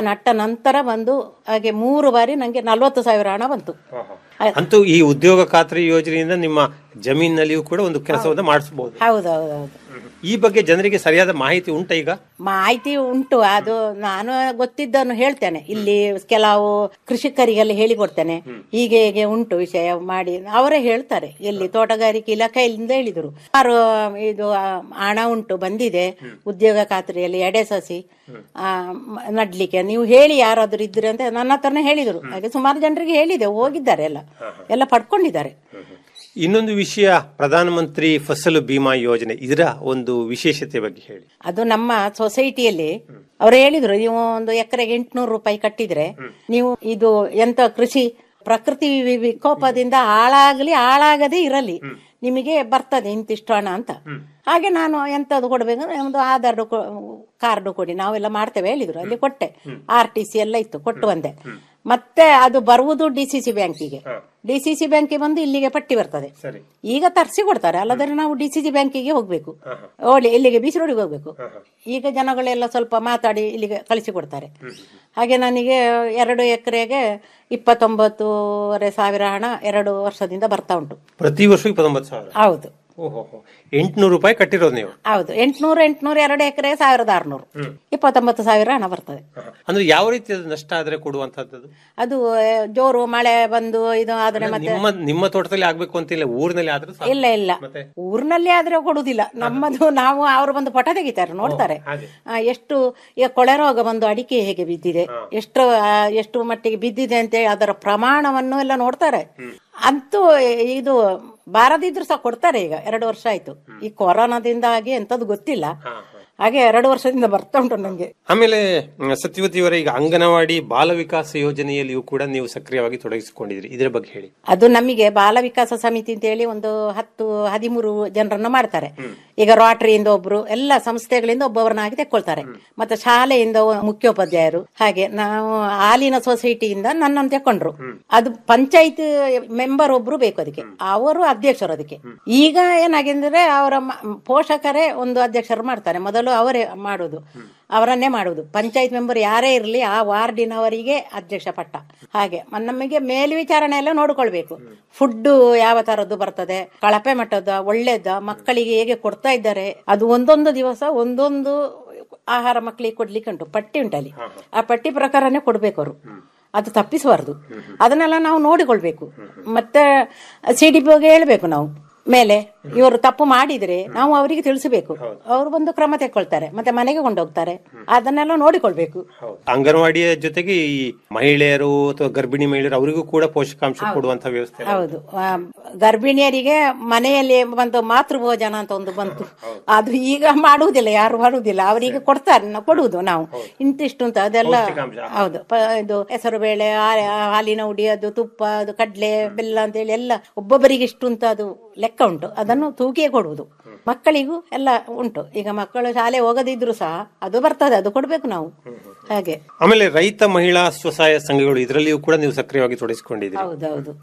ನಟ್ಟ ನಂತರ ಬಂದು ಹಾಗೆ ಮೂರು ಬಾರಿ ನಂಗೆ ನಲ್ವತ್ತು ಸಾವಿರ ಹಣ ಬಂತು ಅಂತೂ ಈ ಉದ್ಯೋಗ ಖಾತ್ರಿ ಯೋಜನೆಯಿಂದ ನಿಮ್ಮ ಜಮೀನಿನಲ್ಲಿಯೂ ಕೂಡ ಒಂದು ಕೆಲಸವನ್ನು ಮಾಡಿಸಬಹುದು ಹೌದು ಹೌದು ಹೌದು ಈ ಬಗ್ಗೆ ಜನರಿಗೆ ಸರಿಯಾದ ಮಾಹಿತಿ ಉಂಟ ಈಗ ಮಾಹಿತಿ ಉಂಟು ಅದು ನಾನು ಗೊತ್ತಿದ್ದನ್ನು ಹೇಳ್ತೇನೆ ಇಲ್ಲಿ ಕೆಲವು ಕೃಷಿಕರಿಗೆಲ್ಲ ಹೇಳಿಕೊಡ್ತೇನೆ ಹೀಗೆ ಹೀಗೆ ಉಂಟು ವಿಷಯ ಮಾಡಿ ಅವರೇ ಹೇಳ್ತಾರೆ ಎಲ್ಲಿ ತೋಟಗಾರಿಕೆ ಇಲಾಖೆಯಿಂದ ಹೇಳಿದ್ರು ಸುಮಾರು ಇದು ಆ, ಹಣ ಉಂಟು ಬಂದಿದೆ ಉದ್ಯೋಗ ಖಾತ್ರಿಯಲ್ಲಿ ಎಡೆ ಸಸಿ ಆ, ಮ- ನಡ್ಲಿಕ್ಕೆ ನೀವು ಹೇಳಿ ಯಾರಾದ್ರೂ ಇದ್ರೆ ಅಂತ ನನ್ನ ಹತ್ರನೇ ಹೇಳಿದ್ರು ಹಾಗೆ ಸುಮಾರು ಜನರಿಗೆ ಹೇಳಿದೆ ಹೋಗಿದ್ದಾರೆ ಎಲ್ಲ ಎಲ್ಲ ಪಡ್ಕೊಂಡಿದ್ದಾರೆ ಇನ್ನೊಂದು ವಿಷಯ ಪ್ರಧಾನಮಂತ್ರಿ ಫಸಲು ಬಿಮಾ ಯೋಜನೆ ಇದರ ಒಂದು ವಿಶೇಷತೆ ಬಗ್ಗೆ ಹೇಳಿ ಅದು ನಮ್ಮ ಸೊಸೈಟಿಯಲ್ಲಿ ಅವ್ರು ಹೇಳಿದ್ರು ನೀವು ಒಂದು ಎಕರೆಗೆ ಎಂಟ್ನೂರು ರೂಪಾಯಿ ಕಟ್ಟಿದ್ರೆ ನೀವು ಇದು ಎಂತ ಕೃಷಿ ಪ್ರಕೃತಿ ವಿ- ವಿಕೋಪದಿಂದ ಹಾಳಾಗ್ಲಿ ಹಾಳಾಗದೇ ಇರಲಿ ನಿಮಗೆ ಬರ್ತದೆ ಇಂತಿಷ್ಟು ಹಣ ಅಂತ ಹಾಗೆ ನಾನು ಎಂತದ್ದು ಕೊಡ್ಬೇಕು ಒಂದು ಆಧಾರ್ ಕಾರ್ಡ್ ಕೊಡಿ ನಾವೆಲ್ಲ ಮಾಡ್ತೇವೆ ಹೇಳಿದ್ರು ಅಲ್ಲಿ ಕೊಟ್ಟೆ ಆರ್ ಟಿ ಸಿ ಎಲ್ಲ ಇತ್ತು ಕೊಟ್ಟು ಬಂದೆ ಮತ್ತೆ ಅದು ಬರುವುದು ಡಿ ಸಿ ಸಿ ಬ್ಯಾಂಕಿಗೆ ಡಿ ಸಿ ಸಿ ಬ್ಯಾಂಕಿಗೆ ಬಂದು ಇಲ್ಲಿಗೆ ಪಟ್ಟಿ ಬರ್ತದೆ ಈಗ ತರಿಸಿ ಕೊಡ್ತಾರೆ ಅಲ್ಲದ್ರೆ ನಾವು ಡಿ ಸಿ ಸಿ ಬ್ಯಾಂಕಿಗೆ ಹೋಗ್ಬೇಕು ಓಡಿ ಇಲ್ಲಿಗೆ ಬೀಚ್ ರೋಡಿಗೆ ಹೋಗ್ಬೇಕು ಈಗ ಜನಗಳೆಲ್ಲ ಸ್ವಲ್ಪ ಮಾತಾಡಿ ಇಲ್ಲಿಗೆ ಕಳಿಸಿ ಕೊಡ್ತಾರೆ ಹಾಗೆ ನನಗೆ ಎರಡು ಎಕರೆಗೆ ಇಪ್ಪತ್ತೊಂಬತ್ತೂವರೆ ಸಾವಿರ ಹಣ ಎರಡು ವರ್ಷದಿಂದ ಬರ್ತಾ ಉಂಟು ಪ್ರತಿ ವರ್ಷ ಇಪ್ಪತ್ತೊಂಬತ್ತು ಸಾವಿರ ಹೌದು ಓಹೋ ಎಂಟ್ನೂರು ರೂಪಾಯಿ ಕಟ್ಟಿರೋದು ನೀವು ಹೌದು ಎಂಟ್ನೂರು ಎಂಟ್ನೂರು ಎರಡು ಎಕರೆ ಸಾವಿರದ ಆರ್ನೂರು ಇಪ್ಪತ್ತೊಂಬತ್ತು ಸಾವಿರ ಹಣ ಬರ್ತದೆ ಅಂದ್ರೆ ಯಾವ ರೀತಿ ಅದು ನಷ್ಟ ಆದ್ರೆ ಕೊಡುವಂತದ್ದು ಅದು ಆ, ಜೋರು ಮಳೆ ಬಂದು ಇದು ಆದ್ರೆ ಮತ್ತೆ ನಿಮ್ಮ ನಿಮ್ಮ ತೋಟದಲ್ಲಿ ಆಗ್ಬೇಕು ಅಂತಿಲ್ಲ ಊರಿನಲ್ಲಿ ಆದ್ರೂ ಸಾಕು. ಇಲ್ಲ ಇಲ್ಲ ಊರಿನಲ್ಲಿ ಆದ್ರೆ ಕೊಡುದಿಲ್ಲ ನಮ್ಮದು ನಾವು ಅವರು ಬಂದು ಪಟ ತೆಗಿತಾರೆ ನೋಡ್ತಾರೆ ಆ, ಎಷ್ಟು ಈಗ ಕೊಳೆ ರೋಗ ಬಂದು ಅಡಿಕೆ ಹೇಗೆ ಬಿದ್ದಿದೆ ಎಷ್ಟು ಆ, ಎಷ್ಟು ಮಟ್ಟಿಗೆ ಬಿದ್ದಿದೆ ಅಂತ ಹೇಳಿ ಅದರ ಪ್ರಮಾಣವನ್ನು ಎಲ್ಲ ನೋಡ್ತಾರೆ ಅಂತೂ ಇದು ಬಾರದಿದ್ರು ಸಹ ಕೊಡ್ತಾರೆ ಈಗ ಎರಡು ವರ್ಷ ಆಯ್ತು ಈ ಕೊರೋನಾದಿಂದಾಗಿ ಎಂತದ್ದು ಗೊತ್ತಿಲ್ಲ ಹಾಗೆ ಎರಡು ವರ್ಷದಿಂದ ಬರ್ತಾ ಉಂಟು ನಂಗೆ ಆಮೇಲೆ ಮ್, ಸತ್ಯವತಿಯವರ ಈಗ ಅಂಗನವಾಡಿ ಬಾಲ ವಿಕಾಸ ಯೋಜನೆಯಲ್ಲಿಯೂ ಕೂಡ ನೀವು ಸಕ್ರಿಯವಾಗಿ ತೊಡಗಿಸಿಕೊಂಡಿದ್ರಿ ಇದರ ಬಗ್ಗೆ ಹೇಳಿ ಅದು ನಮಗೆ ಬಾಲ ವಿಕಾಸ ಸಮಿತಿ ಅಂತ ಹೇಳಿ ಒಂದು ಹತ್ತು ಹದಿಮೂರು ಜನರನ್ನ ಮಾಡ್ತಾರೆ ಈಗ ರೋಟರಿಯಿಂದ ಒಬ್ರು ಎಲ್ಲ ಸಂಸ್ಥೆಗಳಿಂದ ಒಬ್ಬೊಬ್ಬರನ್ನಾಗಿ ತೆಕ್ಕೊಳ್ತಾರೆ ಮತ್ತೆ ಶಾಲೆಯಿಂದ ಒ- ಮುಖ್ಯೋಪಾಧ್ಯಾಯರು ಹಾಗೆ ನಾವು ಹಾಲಿನ ಸೊಸೈಟಿಯಿಂದ ನನ್ನನ್ನು ತೆಕ್ಕೊಂಡ್ರು ಅದು ಪಂಚಾಯತ್ ಮೆಂಬರ್ ಒಬ್ರು ಬೇಕು ಅದಕ್ಕೆ ಅವರು ಅಧ್ಯಕ್ಷರು ಅದಕ್ಕೆ ಈಗ ಏನಾಗಿದೆ ಅವರ ಮ- ಪೋಷಕರೇ ಒಂದು ಅಧ್ಯಕ್ಷರು ಮಾಡ್ತಾರೆ ಮೊದಲು ಅವರೇ ಮಾಡುದು ಅವರನ್ನೇ ಮಾಡುವುದು ಪಂಚಾಯತ್ ಮೆಂಬರ್ ಯಾರೇ ಇರಲಿ ಆ ವಾರ್ಡಿನವರಿಗೆ ಅಧ್ಯಕ್ಷ ಪಟ್ಟ ಹಾಗೆ ಮ- ನಮಗೆ ಮೇಲ್ವಿಚಾರಣೆ ಎಲ್ಲ ನೋಡ್ಕೊಳ್ಬೇಕು ಫುಡ್ ಯಾವ ತರದ್ದು ಬರ್ತದೆ ಕಳಪೆ ಮಟ್ಟದ ಒಳ್ಳೇದ ಮಕ್ಕಳಿಗೆ ಹೇಗೆ ಕೊಡ್ತಾ ಇದ್ದಾರೆ ಅದು ಒಂದೊಂದು ದಿವಸ ಒಂದೊಂದು ಆಹಾರ ಮಕ್ಕಳಿಗೆ ಕೊಡ್ಲಿಕ್ಕೆ ಉಂಟು ಪಟ್ಟಿ ಉಂಟಲ್ಲಿ ಆ ಪಟ್ಟಿ ಪ್ರಕಾರನೇ ಕೊಡ್ಬೇಕು ಅವರು ಅದು ತಪ್ಪಿಸಬಾರ್ದು ಅದನ್ನೆಲ್ಲ ನಾವು ನೋಡಿಕೊಳ್ಬೇಕು ಮತ್ತೆ ಸಿ ಡಿ ಪಿ ಹೇಳ್ಬೇಕು ನಾವು ಮೇಲೆ ಇವರು ತಪ್ಪು ಮಾಡಿದ್ರೆ ನಾವು ಅವರಿಗೆ ತಿಳಿಸಬೇಕು ಅವರು ಬಂದು ಕ್ರಮ ತೆಕ್ಕೊಳ್ತಾರೆ ಮತ್ತೆ ಮನೆಗೆ ಕೊಂಡೋಗ್ತಾರೆ ಅದನ್ನೆಲ್ಲ ನೋಡಿಕೊಳ್ಬೇಕು ಅಂಗನವಾಡಿಯ ಜೊತೆಗೆ ಈ ಮಹಿಳೆಯರು ಅಥವಾ ಗರ್ಭಿಣಿ ಮಹಿಳೆಯರು ಅವರಿಗೂ ಕೂಡ ಪೋಷಕಾಂಶ ಕೊಡುವಂತ ವ್ಯವಸ್ಥೆ ಹೌದು ಆ, ಗರ್ಭಿಣಿಯರಿಗೆ ಮನೆಯಲ್ಲಿ ಬಂದು ಮಾತೃ ಭೋಜನ ಅಂತ ಒಂದು ಬಂತು ಅದು ಈಗ ಮಾಡುವುದಿಲ್ಲ ಯಾರು ಮಾಡುವುದಿಲ್ಲ ಅವರಿಗೆ ಕೊಡ್ತಾರೆ ನಾವು ಕೊಡುವುದು ನಾವು ಇಂತಿಷ್ಟು ಅಂತ ಅದೆಲ್ಲ ಹೌದು ಪ- ಇದು ಹೆಸರು ಬೇಳೆ ಹಾ- ಹಾಲಿನ ಹುಡಿ ಅದು ತುಪ್ಪ ಅದು ಕಡ್ಲೆ ಬೆಲ್ಲ ಅಂತ ಹೇಳಿ ಎಲ್ಲ ಒಬ್ಬೊಬ್ಬರಿಗೆ ಇಷ್ಟು ಅಂತ ಅದು ಲೆಕ್ಕ ಉಂಟು ಅದನ್ನು ತೂಕಿಯೇ ಕೊಡುವುದು ಮಕ್ಕಳಿಗೂ ಎಲ್ಲ ಉಂಟು ಈಗ ಮಕ್ಕಳು ಶಾಲೆ ಹೋಗದಿದ್ರು ಸಹ ಅದು ಬರ್ತದೆ ಅದು ಕೊಡ್ಬೇಕು ನಾವು ಹಾಗೆ ಆಮೇಲೆ ರೈತ ಮಹಿಳಾ ಸ್ವಸಹಾಯ ಸಂಘಗಳು ಇದರಲ್ಲಿಯೂ ಕೂಡ ನೀವು ಸಕ್ರಿಯವಾಗಿ ತೊಡಗಿಸಿಕೊಂಡಿದ್ದೀರಿ ಹೌದೌದು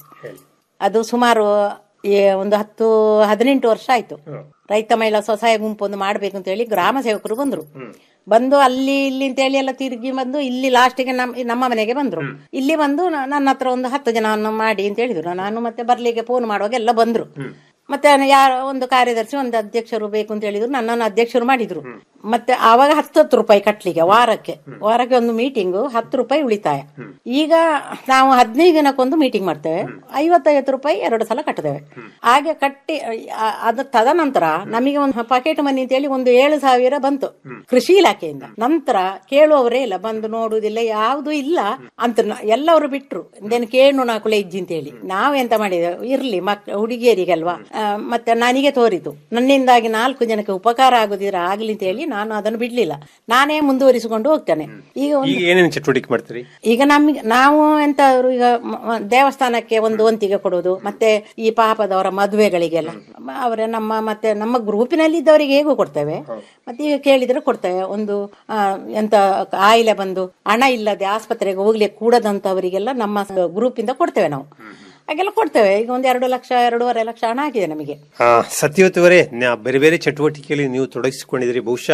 ಅದು ಸುಮಾರು ಈ ಒಂದು ಹತ್ತು ಹದಿನೆಂಟು ವರ್ಷ ಆಯ್ತು ರೈತ ಮಹಿಳಾ ಸ್ವಸಹಾಯ ಗುಂಪು ಒಂದು ಮಾಡ್ಬೇಕು ಅಂತ ಹೇಳಿ ಗ್ರಾಮ ಸೇವಕರು ಬಂದ್ರು ಬಂದು ಅಲ್ಲಿ ಇಲ್ಲಿ ಅಂತ ಹೇಳಿ ಎಲ್ಲ ತಿರುಗಿ ಬಂದು ಇಲ್ಲಿ ಲಾಸ್ಟಿಗೆ ನಮ್ಮ ನಮ್ಮ ಮನೆಗೆ ಬಂದ್ರು ಇಲ್ಲಿ ಬಂದು ನ- ನನ್ನ ಹತ್ರ ಒಂದು ಹತ್ತು ಜನವನ್ನು ಮಾಡಿ ಅಂತ ಹೇಳಿದ್ರು ನಾನು ಮತ್ತೆ ಬರ್ಲಿಕ್ಕೆ ಫೋನ್ ಮಾಡುವಾಗ ಎಲ್ಲ ಬಂದ್ರು ಮತ್ತೆ ಯಾರ ಒಂದು ಕಾರ್ಯದರ್ಶಿ ಒಂದು ಅಧ್ಯಕ್ಷರು ಬೇಕು ಅಂತ ಹೇಳಿದ್ರು ನನ್ನನ್ನು ಅಧ್ಯಕ್ಷರು ಮಾಡಿದ್ರು ಮತ್ತೆ ಆವಾಗ ಹತ್ತು ಹತ್ತು ರೂಪಾಯಿ ಕಟ್ಲಿಕ್ಕೆ ವಾರಕ್ಕೆ ವಾರಕ್ಕೆ ಒಂದು ಮೀಟಿಂಗು ಹತ್ತು ರೂಪಾಯಿ ಉಳಿತಾಯ ಈಗ ನಾವು ಹದಿನೈದು ದಿನಕ್ಕೊಂದು ಮೀಟಿಂಗ್ ಮಾಡ್ತೇವೆ ಐವತ್ತೈವತ್ತು ರೂಪಾಯಿ ಎರಡು ಸಲ ಕಟ್ಟುತ್ತೇವೆ ಹಾಗೆ ಕಟ್ಟಿ ಆ- ಅದ ತದನಂತರ ನಮಗೆ ಒಂದು ಪಾಕೆಟ್ ಮನಿ ಅಂತ ಹೇಳಿ ಒಂದು ಏಳು ಸಾವಿರ ಬಂತು ಕೃಷಿ ಇಲಾಖೆಯಿಂದ ನಂತರ ಕೇಳುವವರೇ ಇಲ್ಲ ಬಂದು ನೋಡುವುದಿಲ್ಲ ಯಾವುದು ಇಲ್ಲ ಅಂತ ನ- ಎಲ್ಲವರು ಬಿಟ್ರು ಇದೇನು ಕೇಳು ನಾಕುಲೆ ಇಜ್ಜಿ ಅಂತ ಹೇಳಿ ನಾವೆಂತ ಮಾಡಿದೆವು ಇರ್ಲಿ ಮಕ್ ಹುಡುಗಿಯರಿಗಲ್ವಾ ಆ, ಮತ್ತೆ ನನಗೆ ತೋರಿತು ನನ್ನಿಂದಾಗಿ ನಾಲ್ಕು ಜನಕ್ಕೆ ಉಪಕಾರ ಆಗುದಿದ್ರೆ ಆಗ್ಲಿ ಅಂತ ಹೇಳಿ ನಾನು ಅದನ್ನು ಬಿಡ್ಲಿಲ್ಲ ನಾನೇ ಮುಂದುವರಿಸಿಕೊಂಡು ಹೋಗ್ತೇನೆ ಈಗ ಒಂದು ಈಗ ಏನೇನು ಚಟುವಟಿಕೆ ಮಾಡ್ತೀರಿ ಈಗ ನಮಗೆ ನಾವು ಎಂತ ಈಗ ಮ- ಮ- ದೇವಸ್ಥಾನಕ್ಕೆ ಒಂದು ವಂತಿಗೆ ಕೊಡುವುದು ಮತ್ತೆ ಈ ಪಾಪದವರ ಮದುವೆಗಳಿಗೆಲ್ಲ ಮ- ಅವರ ನಮ್ಮ ಮತ್ತೆ ನಮ್ಮ ಗ್ರೂಪಿನಲ್ಲಿ ಇದ್ದವರಿಗೆ ಹೇಗೂ ಕೊಡ್ತೇವೆ ಮತ್ತೆ ಈಗ ಕೇಳಿದ್ರೆ ಕೊಡ್ತೇವೆ ಒಂದು ಆ, ಎಂತ ಆಯಿಲೆ ಬಂದು ಹಣ ಇಲ್ಲದೆ ಆಸ್ಪತ್ರೆಗೆ ಹೋಗ್ಲಿಕ್ಕೆ ಕೂಡದಂತವರಿಗೆಲ್ಲ ನಮ್ಮ ಗ್ರೂಪಿಂದ ಕೊಡ್ತೇವೆ ನಾವು ಹಾಗೆಲ್ಲ ಕೊಡ್ತೇವೆ ಈಗ ಒಂದು ಎರಡು ಲಕ್ಷ ಎರಡೂವರೆ ಲಕ್ಷ ಹಣ ಆಗಿದೆ ನಮಗೆ ಆ, ಸತ್ಯವತಿಯವರೇ ನ- ಬೇರೆ ಬೇರೆ ಚಟುವಟಿಕೆಯಲ್ಲಿ ನೀವು ತೊಡಗಿಸಿಕೊಂಡಿದ್ರಿ ಬಹುಶಃ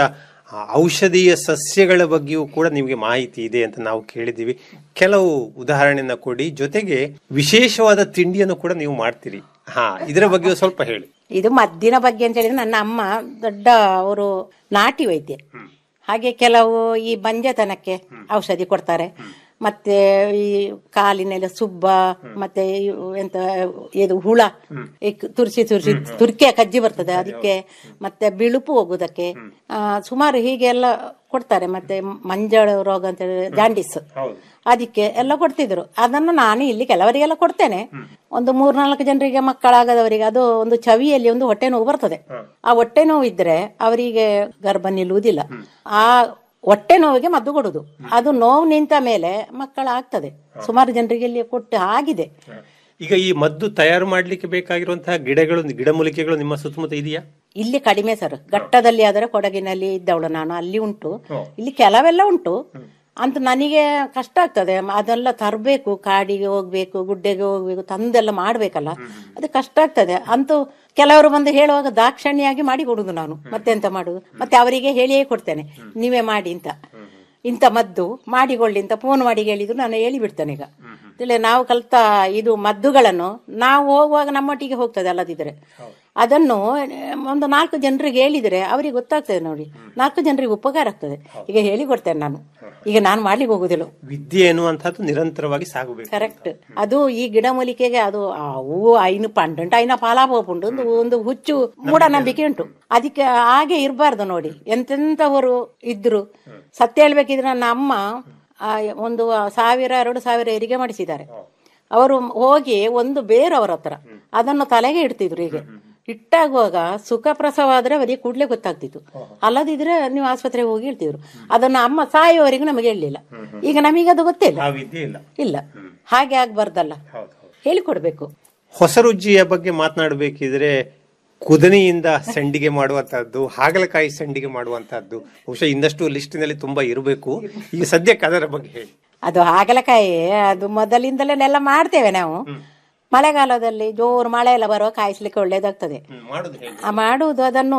ಆ, ಔಷಧೀಯ ಸಸ್ಯಗಳ ಬಗ್ಗೆಯೂ ಕೂಡ ನಿಮಗೆ ಮಾಹಿತಿ ಇದೆ ಅಂತ ನಾವು ಕೇಳಿದ್ದೀವಿ ಕೆಲವು ಉದಾಹರಣೆಯನ್ನ ಕೊಡಿ ಜೊತೆಗೆ ವಿಶೇಷವಾದ ತಿಂಡಿಯನ್ನು ಕೂಡ ನೀವು ಮಾಡ್ತೀರಿ ಹಾ ಇದರ ಬಗ್ಗೆ ಸ್ವಲ್ಪ ಹೇಳಿ ಇದು ಮದ್ದಿನ ಬಗ್ಗೆ ಅಂತ ಹೇಳಿದ್ರೆ ನನ್ನ ಅಮ್ಮ ದೊಡ್ಡ ಅವರು ನಾಟಿ ವೈದ್ಯ ಹಾಗೆ ಕೆಲವು ಈ ಬಂಜತನಕ್ಕೆ ಔಷಧಿ ಕೊಡ್ತಾರೆ ಮತ್ತೆ ಈ ಕಾಲಿನೆಲ್ಲ ಸುಬ್ಬ ಮತ್ತೆ ಇವು ಎಂತ ಇದು ಹುಳ ಈ ತುರ್ಸಿ ತುರ್ಸಿ ತುರ್ಕೆ ಕಜ್ಜಿ ಬರ್ತದೆ ಅದಕ್ಕೆ ಮತ್ತೆ ಬಿಳುಪು ಹೋಗುದಕ್ಕೆ ಆ, ಸುಮಾರು ಹೀಗೆ ಎಲ್ಲ ಕೊಡ್ತಾರೆ ಮತ್ತೆ ಮಂಜಳ ರೋಗ ಅಂತ ಹೇಳಿ ಜಾಂಡಿಸ್ ಅದಕ್ಕೆ ಎಲ್ಲ ಕೊಡ್ತಿದ್ರು ಅದನ್ನು ನಾನು ಇಲ್ಲಿ ಕೆಲವರಿಗೆಲ್ಲ ಕೊಡ್ತೇನೆ ಒಂದು ಮೂರ್ನಾಲ್ಕು ಜನರಿಗೆ ಮಕ್ಕಳಾಗದವರಿಗೆ ಅದು ಒಂದು ಚವಿಯಲ್ಲಿ ಒಂದು ಹೊಟ್ಟೆ ನೋವು ಬರ್ತದೆ ಆ ಹೊಟ್ಟೆ ನೋವು ಇದ್ರೆ ಅವರಿಗೆ ಗರ್ಭ ನಿಲ್ಲುವುದಿಲ್ಲ ಆ ಹೊಟ್ಟೆ ನೋವಿಗೆ ಮದ್ದು ಕೊಡುದು ಅದು ನೋವು ನಿಂತ ಮೇಲೆ ಮಕ್ಕಳಾಗ್ತದೆ ಸುಮಾರು ಜನರಿಗೆ ಇಲ್ಲಿ ಕೊಟ್ಟು ಆಗಿದೆ ಈಗ ಈ ಮದ್ದು ತಯಾರು ಮಾಡ್ಲಿಕ್ಕೆ ಬೇಕಾಗಿರುವಂತಹ ಗಿಡಗಳು ಗಿಡಮೂಲಿಕೆಗಳು ನಿಮ್ಮ ಸುತ್ತಮುತ್ತ ಇದೆಯಾ ಇಲ್ಲಿ ಕಡಿಮೆ ಸರ್ ಘಟ್ಟದಲ್ಲಿ ಆದರೆ ಕೊಡಗಿನಲ್ಲಿ ಇದ್ದವಳು ನಾನು ಅಲ್ಲಿ ಉಂಟು ಇಲ್ಲಿ ಕೆಲವೆಲ್ಲ ಉಂಟು ಅಂತ ನನಗೆ ಕಷ್ಟ ಆಗ್ತದೆ ಮ- ಅದೆಲ್ಲ ತರಬೇಕು ಕಾಡಿಗೆ ಹೋಗ್ಬೇಕು ಗುಡ್ಡೆಗೆ ಹೋಗ್ಬೇಕು ತಂದೆಲ್ಲ ಮಾಡ್ಬೇಕಲ್ಲ ಅದು ಕಷ್ಟ ಆಗ್ತದೆ ಅಂತೂ ಕೆಲವರು ಬಂದು ಹೇಳುವಾಗ ದಾಕ್ಷಣ್ಯಾಗಿ ಮಾಡಿ ಕೊಡುದು ನಾನು ಮತ್ತೆಂತ ಮಾಡುದು ಮತ್ತೆ ಅವರಿಗೆ ಹೇಳಿಯೇ ಕೊಡ್ತೇನೆ ನೀವೇ ಮಾಡಿ ಅಂತ ಇಂಥ ಮದ್ದು ಮಾಡಿಕೊಳ್ಳಿ ಅಂತ ಫೋನ್ ಮಾಡಿ ಹೇಳಿದ್ರು ನಾನು ಹೇಳಿ ಬಿಡ್ತೇನೆ ಈಗ ತಿಳಿ ನಾವು ಕಲ್ತ ಇದು ಮದ್ದುಗಳನ್ನು ನಾವು ಹೋಗುವಾಗ ನಮ್ಮೊಟ್ಟಿಗೆ ಹೋಗ್ತದೆ ಅಲ್ಲದಿದ್ರೆ ಅದನ್ನು ಒಂದು ನಾಲ್ಕು ಜನರಿಗೆ ಹೇಳಿದ್ರೆ ಅವರಿಗೆ ಗೊತ್ತಾಗ್ತದೆ ನೋಡಿ ನಾಲ್ಕು ಜನರಿಗೆ ಉಪಕಾರ ಆಗ್ತದೆ ಈಗ ಹೇಳಿ ಕೊಡ್ತೇನೆ ನಾನು ಈಗ ನಾನು ಮಾಡ್ಲಿಕ್ಕೆ ಹೋಗುದಿಲ್ಲ ವಿದ್ಯೆ ಎನ್ನುವಂತಹದ್ದು ನಿರಂತರವಾಗಿ ಸಾಗಬೇಕು ಕರೆಕ್ಟ್ ಅದು ಈ ಗಿಡಮೂಲಿಕೆಗೆ ಅದು ಹೂವು ಐನು ಪಂಡುಂಟು ಐನ ಪಾಲಾಪೋಪುಂಡು ಒಂದು ಒಂದು ಹುಚ್ಚು ಮೂಢನಂಬಿಕೆ ಉಂಟು ಅದಕ್ಕೆ ಹಾಗೆ ಇರಬಾರ್ದು ನೋಡಿ ಎಂತೆಂಥವರು ಇದ್ರು ಸತ್ಯ ಹೇಳ್ಬೇಕಿದ್ರೆ ನನ್ನ ಅಮ್ಮ ಆ, ಒಂದು ಸಾವಿರ ಎರಡು ಸಾವಿರ ಹೆರಿಗೆ ಮಾಡಿಸಿದ್ದಾರೆ ಅವರು ಹೋಗಿ ಒಂದು ಬೇರು ಅವರ ಹತ್ರ ಅದನ್ನು ತಲೆಗೆ ಇಡ್ತಿದ್ರು ಹೀಗೆ ಇಟ್ಟಾಗುವಾಗ ಸುಖ ಪ್ರಸವ ಆದ್ರೆ ಅವರಿಗೆ ಕೂಡ್ಲೆ ಗೊತ್ತಾಗ್ತಿತ್ತು ಅಲ್ಲದಿದ್ರೆ ನೀವು ಆಸ್ಪತ್ರೆಗೆ ಹೋಗಿ ಹೇಳ್ತಿದ್ರು ಅದನ್ನ ಅಮ್ಮ ಸಾಯುವವರೆಗೂ ನಮಗೆ ಹೇಳಲಿಲ್ಲ ಈಗ ನಮಗೆ ಅದು ಗೊತ್ತಿಲ್ಲ ಆ ವಿದ್ಯೆ ಇಲ್ಲ ಇಲ್ಲ ಹಾಗೆ ಆಗ್ಬಾರ್ದಲ್ಲ ಹೇಳಿಕೊಡ್ಬೇಕು ಹೊಸ ರುಚಿಯ ಬಗ್ಗೆ ಮಾತನಾಡಬೇಕಿದ್ರೆ ಕುದನಿಯಿಂದ ಸಂಡಿಗೆ ಮಾಡುವಂತಹದ್ದು ಹಾಗಲಕಾಯಿ ಸಂಡಿಗೆ ಮಾಡುವಂತಹದ್ದು ಬಹುಶಃ ಇನ್ನಷ್ಟು ಲಿಸ್ಟಿನಲ್ಲಿ ತುಂಬಾ ಇರಬೇಕು ಈಗ ಸದ್ಯಕ್ಕೆ ಅದರ ಬಗ್ಗೆ ಹೇಳಿ ಅದು ಹಾಗಲಕಾಯಿ ಅದು ಮೊದಲಿಂದಲೇ ಎಲ್ಲ ಮಾಡ್ತೇವೆ ನಾವು ಮಳೆಗಾಲದಲ್ಲಿ ಜೋರು ಮಳೆ ಎಲ್ಲ ಬರುವ ಕಾಯಿಸ್ಲಿಕ್ಕೆ ಒಳ್ಳೇದಾಗ್ತದೆ ಮಾಡುದು ಹೇಗೆ ಆ ಮಾಡುವುದು ಅದನ್ನು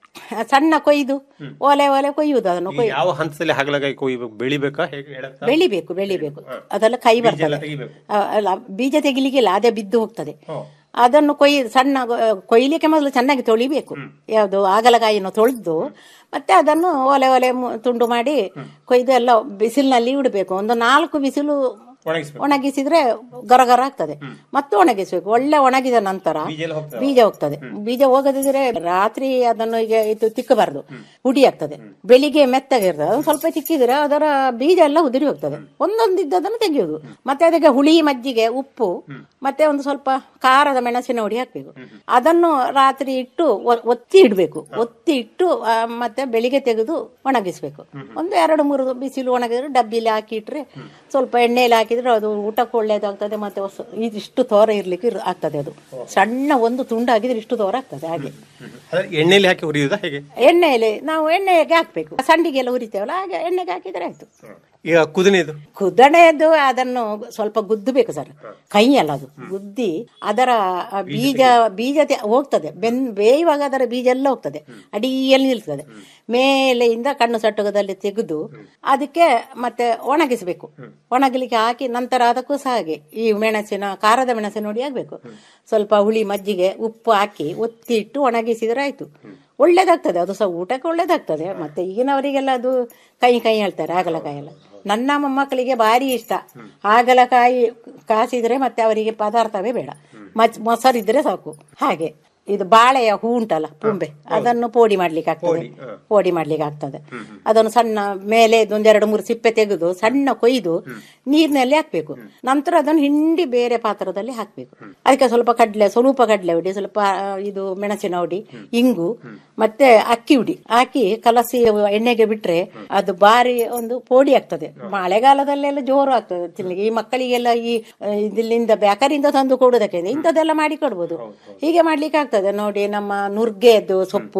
ಸಣ್ಣ ಕೊಯ್ದು ಒಲೆ ಒಲೆ ಕೊಯ್ಯುವುದು ಅದನ್ನು ಈ ಕೊಯ್ ಯಾವ ಹಂತದಲ್ಲಿ ಹಾಗಲಕಾಯಿ ಕೊಯ್ಬೇಕು ಬೆಳಿಬೇಕಾ ಹೇಗೆ ಹೇಳತ್ತಾ ಬೆಳಿಬೇಕು ಬೆಳಿಬೇಕು ಅದೆಲ್ಲ ಕೈ ಬರ್ತದೆ ತೆಗಿಬೇಕು. ಆ, ಅಲ್ಲ ಬೀಜ ತೆಗಿಲಿಕ್ಕಿಲ್ಲ ಅದೇ ಬಿದ್ದು ಹೋಗ್ತದೆ ಅದನ್ನು ಕೊಯ್ ಸಣ್ಣ ಗೊ- ಕೊಯ್ಲಿಕ್ಕೆ ಮೊದಲು ಚೆನ್ನಾಗಿ ತೊಳಿಬೇಕು ಯಾವುದು ಆಗಲಕಾಯಿಯನ್ನು ತೊಳೆದು ಮತ್ತೆ ಅದನ್ನು ಒಲೆ ಒಲೆ ಮು- ತುಂಡು ಮಾಡಿ ಕೊಯ್ದು ಎಲ್ಲ ಬಿಸಿಲಿನಲ್ಲಿ ಇಡಬೇಕು ಒಂದು ನಾಲ್ಕು ಬಿಸಿಲು ಒಣಗಿಸ್ಬೇಕು ಒಣಗಿಸಿದ್ರೆ ಗರ ಗರ ಆಗ್ತದೆ ಮತ್ತೆ ಒಣಗಿಸ್ಬೇಕು ಒಳ್ಳೆ ಒಣಗಿದ ನಂತರ ಬೀಜ ಹೋಗ್ತದೆ ಬೀಜ ಹೋಗದಿದ್ರೆ ರಾತ್ರಿ ಅದನ್ನು ಈಗ ಇದು ತಿಕ್ಕಬಾರ್ದು ಹುಡಿ ಆಗ್ತದೆ ಬೆಳಿಗ್ಗೆ ಮೆತ್ತಗಿರ್ತದೆ ಅದನ್ನು ಸ್ವಲ್ಪ ತಿಕ್ಕಿದ್ರೆ ಅದರ ಬೀಜ ಎಲ್ಲ ಉದುರಿ ಹೋಗ್ತದೆ ಒಂದೊಂದು ಇದ್ದದನ್ನು ತೆಗೆಯುವುದು ಮತ್ತೆ ಅದಕ್ಕೆ ಹುಳಿ ಮಜ್ಜಿಗೆ ಉಪ್ಪು ಮತ್ತೆ ಒಂದು ಸ್ವಲ್ಪ ಖಾರದ ಮೆಣಸಿನ ಹುಡಿ ಹಾಕ್ಬೇಕು ಅದನ್ನು ರಾತ್ರಿ ಇಟ್ಟು ಒ- ಒತ್ತಿ ಇಡಬೇಕು ಒತ್ತಿ ಇಟ್ಟು ಆ, ಮತ್ತೆ ಬೆಳಿಗ್ಗೆ ತೆಗೆದು ಒಣಗಿಸ್ಬೇಕು ಒಂದು ಎರಡು ಮೂರು ಬಿಸಿಲು ಒಣಗಿದ್ರೆ ಡಬ್ಬಿಲಿ ಹಾಕಿ ಇಟ್ರೆ ಸ್ವಲ್ಪ ಎಣ್ಣೆಯಲ್ಲಿ ಹಾಕಿದ್ರೆ ಅದು ಊಟಕ್ಕೆ ಒಳ್ಳೇದಾಗ್ತದೆ ಮತ್ತೆ ಹೊಸ- ಇದಿಷ್ಟು ತೋರ ಇರ್ಲಿಕ್ಕೆ ಇರ್- ಆಗ್ತದೆ ಅದು ಸಣ್ಣ ಒಂದು ತುಂಡು ಹಾಕಿದ್ರೆ ಇಷ್ಟು ತೋರ ಆಗ್ತದೆ ಹಾಗೆ ಅದ್ರ ಎಣ್ಣೆಯಲ್ಲಿ ಹಾಕಿ ಹುರಿಯುವುದಾ ಹೇಗೆ ಎಣ್ಣೆಯಲ್ಲಿ ನಾವು ಎಣ್ಣೆಗೆ ಹಾಕ್ಬೇಕು ಸಂಡಿಗೆ ಎಲ್ಲ ಹುರಿತೇವಲ್ಲ ಹಾಗೆ ಎಣ್ಣೆಗೆ ಹಾಕಿದ್ರೆ ಆಯ್ತು ಈಗ ಕುದನೆದು ಕುದಣೆದು ಅದನ್ನು ಸ್ವಲ್ಪ ಗುದ್ದಬೇಕು ಸರ್ ಕೈ ಅಲ್ಲ ಅದು ಗುದ್ದಿ ಅದರ ಆ ಬೀಜ ಬೀಜ ತೆ- ಹೋಗ್ತದೆ ಬೆನ್ ಬೇಯುವಾಗ ಅದರ ಬೀಜ ಎಲ್ಲ ಹೋಗ್ತದೆ ಅಡಿಯಲ್ಲಿ ನಿಲ್ತದೆ ಮೇಲೆಯಿಂದ ಕಣ್ಣು ಸಟ್ಟುಗದಲ್ಲಿ ತೆಗೆದು ಅದಕ್ಕೆ ಮತ್ತೆ ಒಣಗಿಸಬೇಕು ಒಣಗಲಿಕ್ಕೆ ಹಾಕಿ ನಂತರ ಅದಕ್ಕೂ ಸಹ ಹಾಗೆ ಈ ಮೆಣಸಿನ ಖಾರದ ಮೆಣಸಿನ ನೋಡಿ ಆಗ್ಬೇಕು ಸ್ವಲ್ಪ ಹುಳಿ ಮಜ್ಜಿಗೆ ಉಪ್ಪು ಹಾಕಿ ಒತ್ತಿ ಇಟ್ಟು ಒಣಗಿಸಿದ್ರೆ ಆಯ್ತು ಒಳ್ಳೇದಾಗ್ತದೆ ಅದು ಸಹ ಊಟಕ್ಕೆ ಒಳ್ಳೇದಾಗ್ತದೆ ಮತ್ತೆ ಈಗಿನವರಿಗೆಲ್ಲ ಅದು ಕೈ ಕೈ ಹೇಳ್ತಾರೆ ಹಾಗಲಕಾಯಿ ಎಲ್ಲ ನನ್ನ ಮೊಮ್ಮಕ್ಕಳಿಗೆ ಭಾರಿ ಇಷ್ಟ ಹಾಗಲಕಾಯಿ ಕಾಸಿದ್ರೆ ಮತ್ತೆ ಅವರಿಗೆ ಪದಾರ್ಥವೇ ಬೇಡ ಮಚ್ ಮೊಸರಿದ್ರೆ ಸಾಕು ಹಾಗೆ ಇದು ಬಾಳೆಯ ಹೂ ಉಂಟಲ್ಲ ಪುಂಬೆ ಅದನ್ನು ಪೋಡಿ ಮಾಡ್ಲಿಕ್ಕೆ ಆಗ್ತದೆ ಪೋಡಿ ಮಾಡ್ಲಿಕ್ಕೆ ಆಗ್ತದೆ ಅದನ್ನು ಸಣ್ಣ ಮೇಲೆ ಒಂದೆರಡು ಮೂರು ಸಿಪ್ಪೆ ತೆಗೆದು ಸಣ್ಣ ಕೊಯ್ದು ನೀರಿನಲ್ಲಿ ಹಾಕ್ಬೇಕು ನಂತರ ಅದನ್ನು ಹಿಂಡಿ ಬೇರೆ ಪಾತ್ರದಲ್ಲಿ ಹಾಕ್ಬೇಕು ಅದಕ್ಕೆ ಸ್ವಲ್ಪ ಕಡ್ಲೆ ಸ್ವಲ್ಪ ಕಡ್ಲೆ ಹುಡಿ ಸ್ವಲ್ಪ ಆ, ಇದು ಮೆಣಸಿನ ಹುಡಿ ಇಂಗು ಮತ್ತೆ ಅಕ್ಕಿ ಹುಡಿ ಹಾಕಿ ಕಲಸಿ ಎಣ್ಣೆಗೆ ಬಿಟ್ರೆ ಅದು ಬಾರಿ ಒಂದು ಪೋಡಿ ಆಗ್ತದೆ ಮಳೆಗಾಲದಲ್ಲೆಲ್ಲ ಜೋರು ಆಗ್ತದೆ ತಿನ್ಲಿಕ್ಕೆ ಈ ಮಕ್ಕಳಿಗೆಲ್ಲ ಈ ಆ, ಇದಿಲ್ಲಿಂದ ಬೇಕರಿಂದ ತಂದು ಕೊಡುವುದಕ್ಕೆ ಇಂಥದ್ದೆಲ್ಲ ಮಾಡಿ ಕೊಡ್ಬೋದು ಹೀಗೆ ಮಾಡ್ಲಿಕ್ಕೆ ಆಗ್ತದೆ ನೋಡಿ ನಮ್ಮ ನುರ್ಗೆದ್ದು ಸೊಪ್ಪು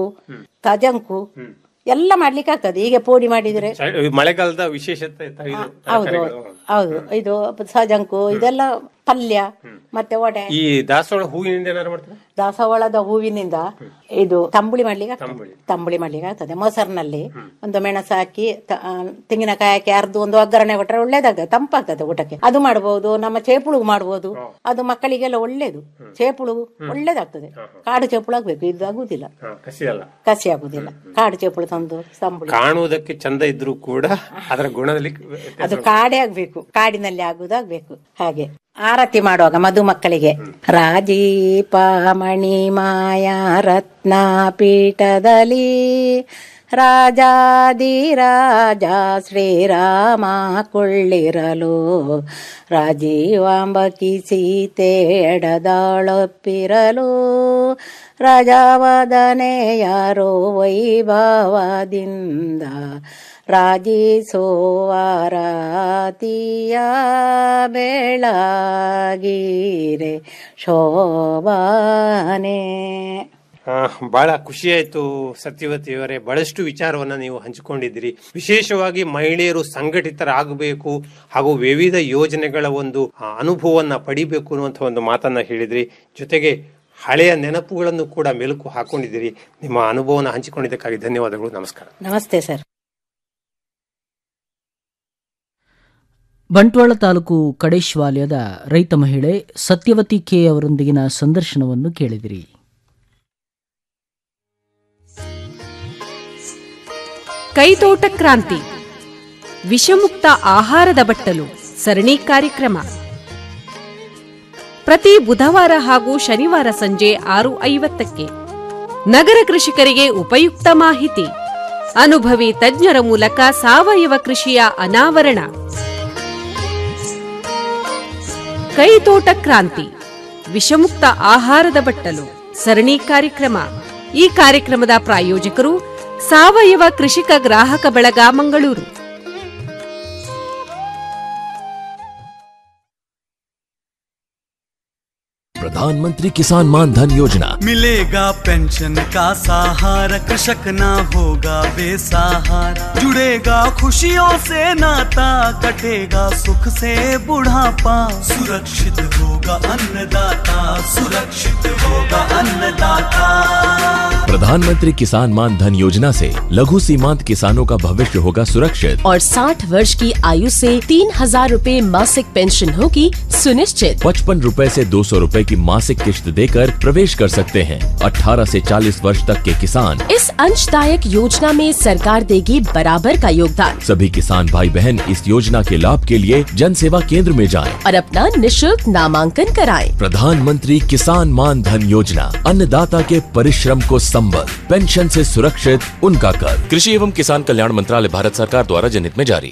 ತಜಂಕು ಎಲ್ಲ ಮಾಡ್ಲಿಕ್ಕೆ ಆಗ್ತದೆ ಹೀಗೆ ಪೋಡಿ ಮಾಡಿದ್ರೆ ಮಳೆಗಾಲದ ವಿಶೇಷತೆ ತ- ಇದು ಹೌದು ತರಕಾರಿಗಳು. ಹೌದು ಇದು ಸಜಂಕು ಇದೆಲ್ಲ ಪಲ್ಯ ಮತ್ತೆ ವಡೆ ಈ ದಾಸವಾಳ ಹೂವಿನಿಂದ ಏನಾರು ಮಾಡ್ತಾರೆ ದಾಸವಾಳದ ಹೂವಿನಿಂದ ಇದು ತಂಬುಳಿ ಮಾಡ್ಲಿಕ್ಕೆ ಆಗ್ತದೆ. ತಂಬುಳಿ ಮಾಡ್ಲಿಕ್ಕೆ ಆಗ್ತದೆ ಮೊಸರಿನಲ್ಲಿ ಒಂದು ಮೆಣಸು ಹಾಕಿ ತ- ಆ, ತೆಂಗಿನಕಾಯಿ ಹಾಕಿ ಅರ್ದು ಒಂದು ಒಗ್ಗರಣೆ ಕೊಟ್ರೆ ಒಳ್ಳೇದಾಗ್ತದೆ ತಂಪಾಗ್ತದೆ ಊಟಕ್ಕೆ ಅದು ಮಾಡಬಹುದು ನಮ್ಮ ಚೇಪುಳು ಮಾಡಬಹುದು ಅದು ಮಕ್ಕಳಿಗೆಲ್ಲ ಒಳ್ಳೇದು ಚೇಪುಳು ಒಳ್ಳೇದಾಗ್ತದೆ ಕಾಡು ಚೇಪುಳು ಆಗ್ಬೇಕು ಇದು ಆಗುದಿಲ್ಲ ಹಾ, ಕಸಿ ಅಲ್ಲ ಕಸಿ ಆಗುದಿಲ್ಲ ಕಾಡು ಚೇಪುಳು ತಂದು ತಂಬುಳಿ ಕಾಣುವುದಕ್ಕೆ ಚಂದ ಇದ್ರೂ ಕೂಡ ಅದರ ಗುಣದಲ್ಲಿ ಅದು ಕಾಡೇ ಆಗ್ಬೇಕು ಕಾಡಿನಲ್ಲಿ ಆಗುದಾಗ್ಬೇಕು ಹಾಗೆ ಆರತಿ ಮಾಡುವಾಗ ಮಧು ಮಕ್ಕಳಿಗೆ ರಾಜೀಪ ಮಣಿ ಮಾಯ ರತ್ನ ಪೀಠದಲ್ಲಿ ರಾಜಾದಿರಾಜ ಶ್ರೀರಾಮ ಕೊಳ್ಳಿರಲು ರಾಜೀವಾಂಬಕಿ ಸೀತೆ ಎಡದಾಳೊಪ್ಪಿರಲು ರಾಜಾವದನೆ ಯಾರೋ ವೈಭವದಿಂದ ರಾಜಿಸೋವಾರಾತಿಯ ಬೆಳಗೀರೆ ಶೋಭಾನೆ ಆ, ಬಹಳ ಖುಷಿ ಆಯ್ತು ಸತ್ಯವತಿಯವರೇ ಬಹಳಷ್ಟು ವಿಚಾರವನ್ನ ನೀವು ಹಂಚಿಕೊಂಡಿದ್ದೀರಿ ವಿಶೇಷವಾಗಿ ಮಹಿಳೆಯರು ಸಂಘಟಿತರಾಗಬೇಕು ಹಾಗೂ ವಿವಿಧ ಯೋಜನೆಗಳ ಒಂದು ಆ, ಅನುಭವವನ್ನ ಪಡಿಬೇಕು ಅನ್ನುವಂಥ ಒಂದು ಮಾತನ್ನ ಹೇಳಿದ್ರಿ ಜೊತೆಗೆ ಹಳೆಯ ನೆನಪುಗಳನ್ನು ಕೂಡ ಮೆಲುಕು ಹಾಕೊಂಡಿದ್ದೀರಿ ನಿಮ್ಮ ಅನುಭವನ ಹಂಚಿಕೊಂಡಿದ್ದಕ್ಕಾಗಿ ಧನ್ಯವಾದಗಳು ನಮಸ್ಕಾರ ನಮಸ್ತೆ ಸರ್ ಬಂಟ್ವಾಳ ತಾಲೂಕು ಕಡೇಶ್ವಾಲ್ಯದ ರೈತ ಮಹಿಳೆ ಸತ್ಯವತಿ ಕೆ ಅವರೊಂದಿಗಿನ ಸಂದರ್ಶನವನ್ನು ಕೇಳಿದಿರಿ ಕೈತೋಟ ಕ್ರಾಂತಿ ವಿಷಮುಕ್ತ ಆಹಾರದ ಬಟ್ಟಲು ಸರಣಿ ಕಾರ್ಯಕ್ರಮ ಪ್ರತಿ ಬುಧವಾರ ಹಾಗೂ ಶನಿವಾರ ಸಂಜೆ ಆರು ಐವತ್ತಕ್ಕೆ ನಗರ ಕೃಷಿಕರಿಗೆ ಉಪಯುಕ್ತ ಮಾಹಿತಿ ಅನುಭವಿ ತಜ್ಞರ ಮೂಲಕ ಸಾವಯವ ಕೃಷಿಯ ಅನಾವರಣ ಕೈತೋಟ ಕ್ರಾಂತಿ ವಿಷಮುಕ್ತ ಆಹಾರದ ಬಟ್ಟಲು ಸರಣಿ ಕಾರ್ಯಕ್ರಮ ಈ ಕಾರ್ಯಕ್ರಮದ ಪ್ರಾಯೋಜಕರು ಸಾವಯವ ಕೃಷಿಕ ಗ್ರಾಹಕ ಬಳಗ ಮಂಗಳೂರು प्रधानमंत्री किसान मान धन योजना मिलेगा पेंशन का सहारा कृषक ना होगा बेसहारा जुड़ेगा खुशियों से नाता कटेगा सुख से बुढ़ापा सुरक्षित होगा अन्नदाता सुरक्षित होगा अन्नदाता प्रधानमंत्री किसान मान धन योजना से लघु सीमांत किसानों का भविष्य होगा सुरक्षित और 60 वर्ष की आयु से तीन हजार रूपए मासिक पेंशन होगी सुनिश्चित पचपन रूपए से दो सौ रूपए की मासिक किश्त देकर प्रवेश कर सकते हैं 18 से 40 वर्ष तक के किसान इस अंशदायक योजना में सरकार देगी बराबर का योगदान सभी किसान भाई बहन इस योजना के लाभ के लिए जन सेवा केंद्र में जाएं। और अपना निशुल्क नामांकन कराएं। प्रधानमंत्री किसान मान धन योजना अन्नदाता के परिश्रम को संबल पेंशन से सुरक्षित उनका कर कृषि एवं किसान कल्याण मंत्रालय भारत सरकार द्वारा जनहित में जारी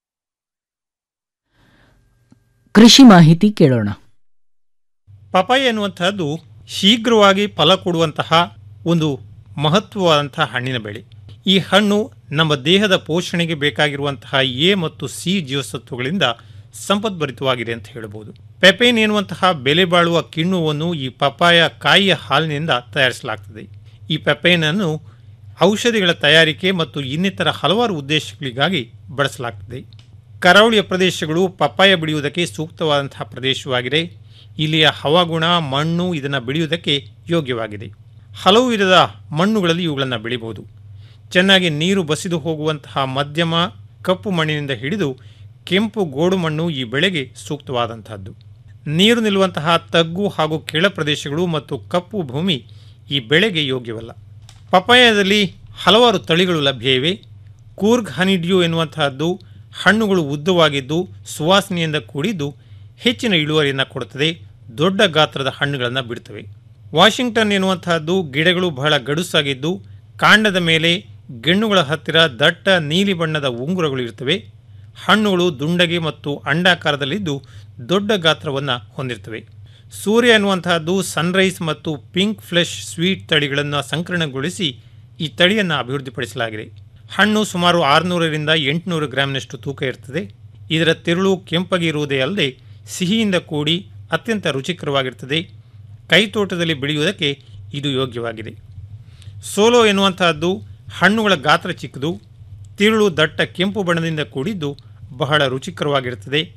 ಕೃಷಿ ಮಾಹಿತಿ ಕೇಳೋಣ ಪಪಾಯ ಎನ್ನುವಂತಹದ್ದು ಶೀಘ್ರವಾಗಿ ಫಲ ಕೊಡುವಂತಹ ಒಂದು ಮಹತ್ವವಾದಂತಹ ಹಣ್ಣಿನ ಬೆಳೆ ಈ ಹಣ್ಣು ನಮ್ಮ ದೇಹದ ಪೋಷಣೆಗೆ ಬೇಕಾಗಿರುವಂತಹ ಎ ಮತ್ತು ಸಿ ಜೀವಸತ್ವಗಳಿಂದ ಸಂಪದ್ಭರಿತವಾಗಿದೆ ಅಂತ ಹೇಳಬಹುದು ಪೆಪೈನ್ ಎನ್ನುವಂತಹ ಬೆಲೆ ಬಾಳುವ ಕಿಣ್ಣುವನ್ನು ಈ ಪಪಾಯ ಕಾಯಿಯ ಹಾಲಿನಿಂದ ತಯಾರಿಸಲಾಗ್ತದೆ ಈ ಪೆಪೈನ್ ಅನ್ನು ಔಷಧಿಗಳ ತಯಾರಿಕೆ ಮತ್ತು ಇನ್ನಿತರ ಹಲವಾರು ಉದ್ದೇಶಗಳಿಗಾಗಿ ಬಳಸಲಾಗ್ತದೆ ಕರಾವಳಿಯ ಪ್ರದೇಶಗಳು ಪಪ್ಪಾಯ ಬೆಳೆಯುವುದಕ್ಕೆ ಸೂಕ್ತವಾದಂತಹ ಪ್ರದೇಶವಾಗಿದೆ ಇಲ್ಲಿಯ ಹವಾಗುಣ ಮಣ್ಣು ಇದನ್ನು ಬೆಳೆಯುವುದಕ್ಕೆ ಯೋಗ್ಯವಾಗಿದೆ ಹಲವು ವಿಧದ ಮಣ್ಣುಗಳಲ್ಲಿ ಇವುಗಳನ್ನು ಬೆಳೆಯಬಹುದು ಚೆನ್ನಾಗಿ ನೀರು ಬಸಿದು ಹೋಗುವಂತಹ ಮಧ್ಯಮ ಕಪ್ಪು ಮಣ್ಣಿನಿಂದ ಹಿಡಿದು ಕೆಂಪು ಗೋಡು ಮಣ್ಣು ಈ ಬೆಳೆಗೆ ಸೂಕ್ತವಾದಂತಹದ್ದು ನೀರು ನಿಲ್ಲುವಂತಹ ತಗ್ಗು ಹಾಗೂ ಕೆಳ ಪ್ರದೇಶಗಳು ಮತ್ತು ಕಪ್ಪು ಭೂಮಿ ಈ ಬೆಳೆಗೆ ಯೋಗ್ಯವಲ್ಲ ಪಪಾಯದಲ್ಲಿ ಹಲವಾರು ತಳಿಗಳು ಲಭ್ಯ ಇವೆ ಕೂರ್ಗ್ ಹನಿಡ್ಯೂ ಎನ್ನುವಂತಹದ್ದು ಹಣ್ಣುಗಳು ಉದ್ದವಾಗಿದ್ದು ಸುವಾಸನೆಯಿಂದ ಕೂಡಿದ್ದು ಹೆಚ್ಚಿನ ಇಳುವರಿಯನ್ನು ಕೊಡುತ್ತದೆ ದೊಡ್ಡ ಗಾತ್ರದ ಹಣ್ಣುಗಳನ್ನು ಬಿಡುತ್ತವೆ ವಾಷಿಂಗ್ಟನ್ ಎನ್ನುವಂತಹದ್ದು ಗಿಡಗಳು ಬಹಳ ಗಡುಸಾಗಿದ್ದು ಕಾಂಡದ ಮೇಲೆ ಗೆಣ್ಣುಗಳ ಹತ್ತಿರ ದಟ್ಟ ನೀಲಿ ಬಣ್ಣದ ಉಂಗುರಗಳು ಇರ್ತವೆ ಹಣ್ಣುಗಳು ದುಂಡಗೆ ಮತ್ತು ಅಂಡಾಕಾರದಲ್ಲಿದ್ದು ದೊಡ್ಡ ಗಾತ್ರವನ್ನು ಹೊಂದಿರ್ತವೆ ಸೂರ್ಯ ಎನ್ನುವಂತಹದ್ದು ಸನ್ರೈಸ್ ಮತ್ತು ಪಿಂಕ್ ಫ್ಲೆಶ್ ಸ್ವೀಟ್ ತಳಿಗಳನ್ನು ಸಂಕಲನಗೊಳಿಸಿ ಈ ತಳಿಯನ್ನು ಅಭಿವೃದ್ಧಿಪಡಿಸಲಾಗಿದೆ ಹಣ್ಣು ಸುಮಾರು ಆರುನೂರರಿಂದ ಎಂಟುನೂರು ಗ್ರಾಂನಷ್ಟು ತೂಕ ಇರ್ತದೆ ಇದರ ತಿರುಳು ಕೆಂಪಗೆ ಇರುವುದೇ ಅಲ್ಲದೆ ಸಿಹಿಯಿಂದ ಕೂಡಿ ಅತ್ಯಂತ ರುಚಿಕರವಾಗಿರ್ತದೆ ಕೈತೋಟದಲ್ಲಿ ಬೆಳೆಯುವುದಕ್ಕೆ ಇದು ಯೋಗ್ಯವಾಗಿದೆ ಸೋಲೋ ಎನ್ನುವಂತಹದ್ದು ಹಣ್ಣುಗಳ ಗಾತ್ರ ಚಿಕ್ಕದು ತಿರುಳು ದಟ್ಟ ಕೆಂಪು ಬಣ್ಣದಿಂದ ಕೂಡಿದ್ದು ಬಹಳ ರುಚಿಕರವಾಗಿರುತ್ತದೆ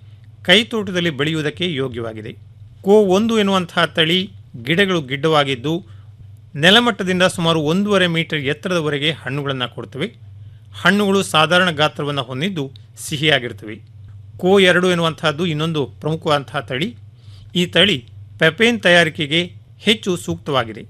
ಕೈತೋಟದಲ್ಲಿ ಬೆಳೆಯುವುದಕ್ಕೆ ಯೋಗ್ಯವಾಗಿದೆ ಕೋ ಒಂದು ಎನ್ನುವಂತಹ ತಳಿ ಗಿಡಗಳು ಗಿಡ್ಡವಾಗಿದ್ದು ನೆಲಮಟ್ಟದಿಂದ ಸುಮಾರು ಒಂದೂವರೆ ಮೀಟರ್ ಎತ್ತರದವರೆಗೆ ಹಣ್ಣುಗಳನ್ನು ಕೊಡ್ತವೆ ಹಣ್ಣುಗಳು ಸಾಧಾರಣ ಗಾತ್ರವನ್ನು ಹೊಂದಿದ್ದು ಸಿಹಿಯಾಗಿರ್ತವೆ ಕೋ ಎರಡು ಎನ್ನುವಂತಹದ್ದು ಇನ್ನೊಂದು ಪ್ರಮುಖವಾದಂತಹ ತಳಿ ಈ ತಳಿ ಪೆಪೇನ್ ತಯಾರಿಕೆಗೆ ಹೆಚ್ಚು ಸೂಕ್ತವಾಗಿದೆ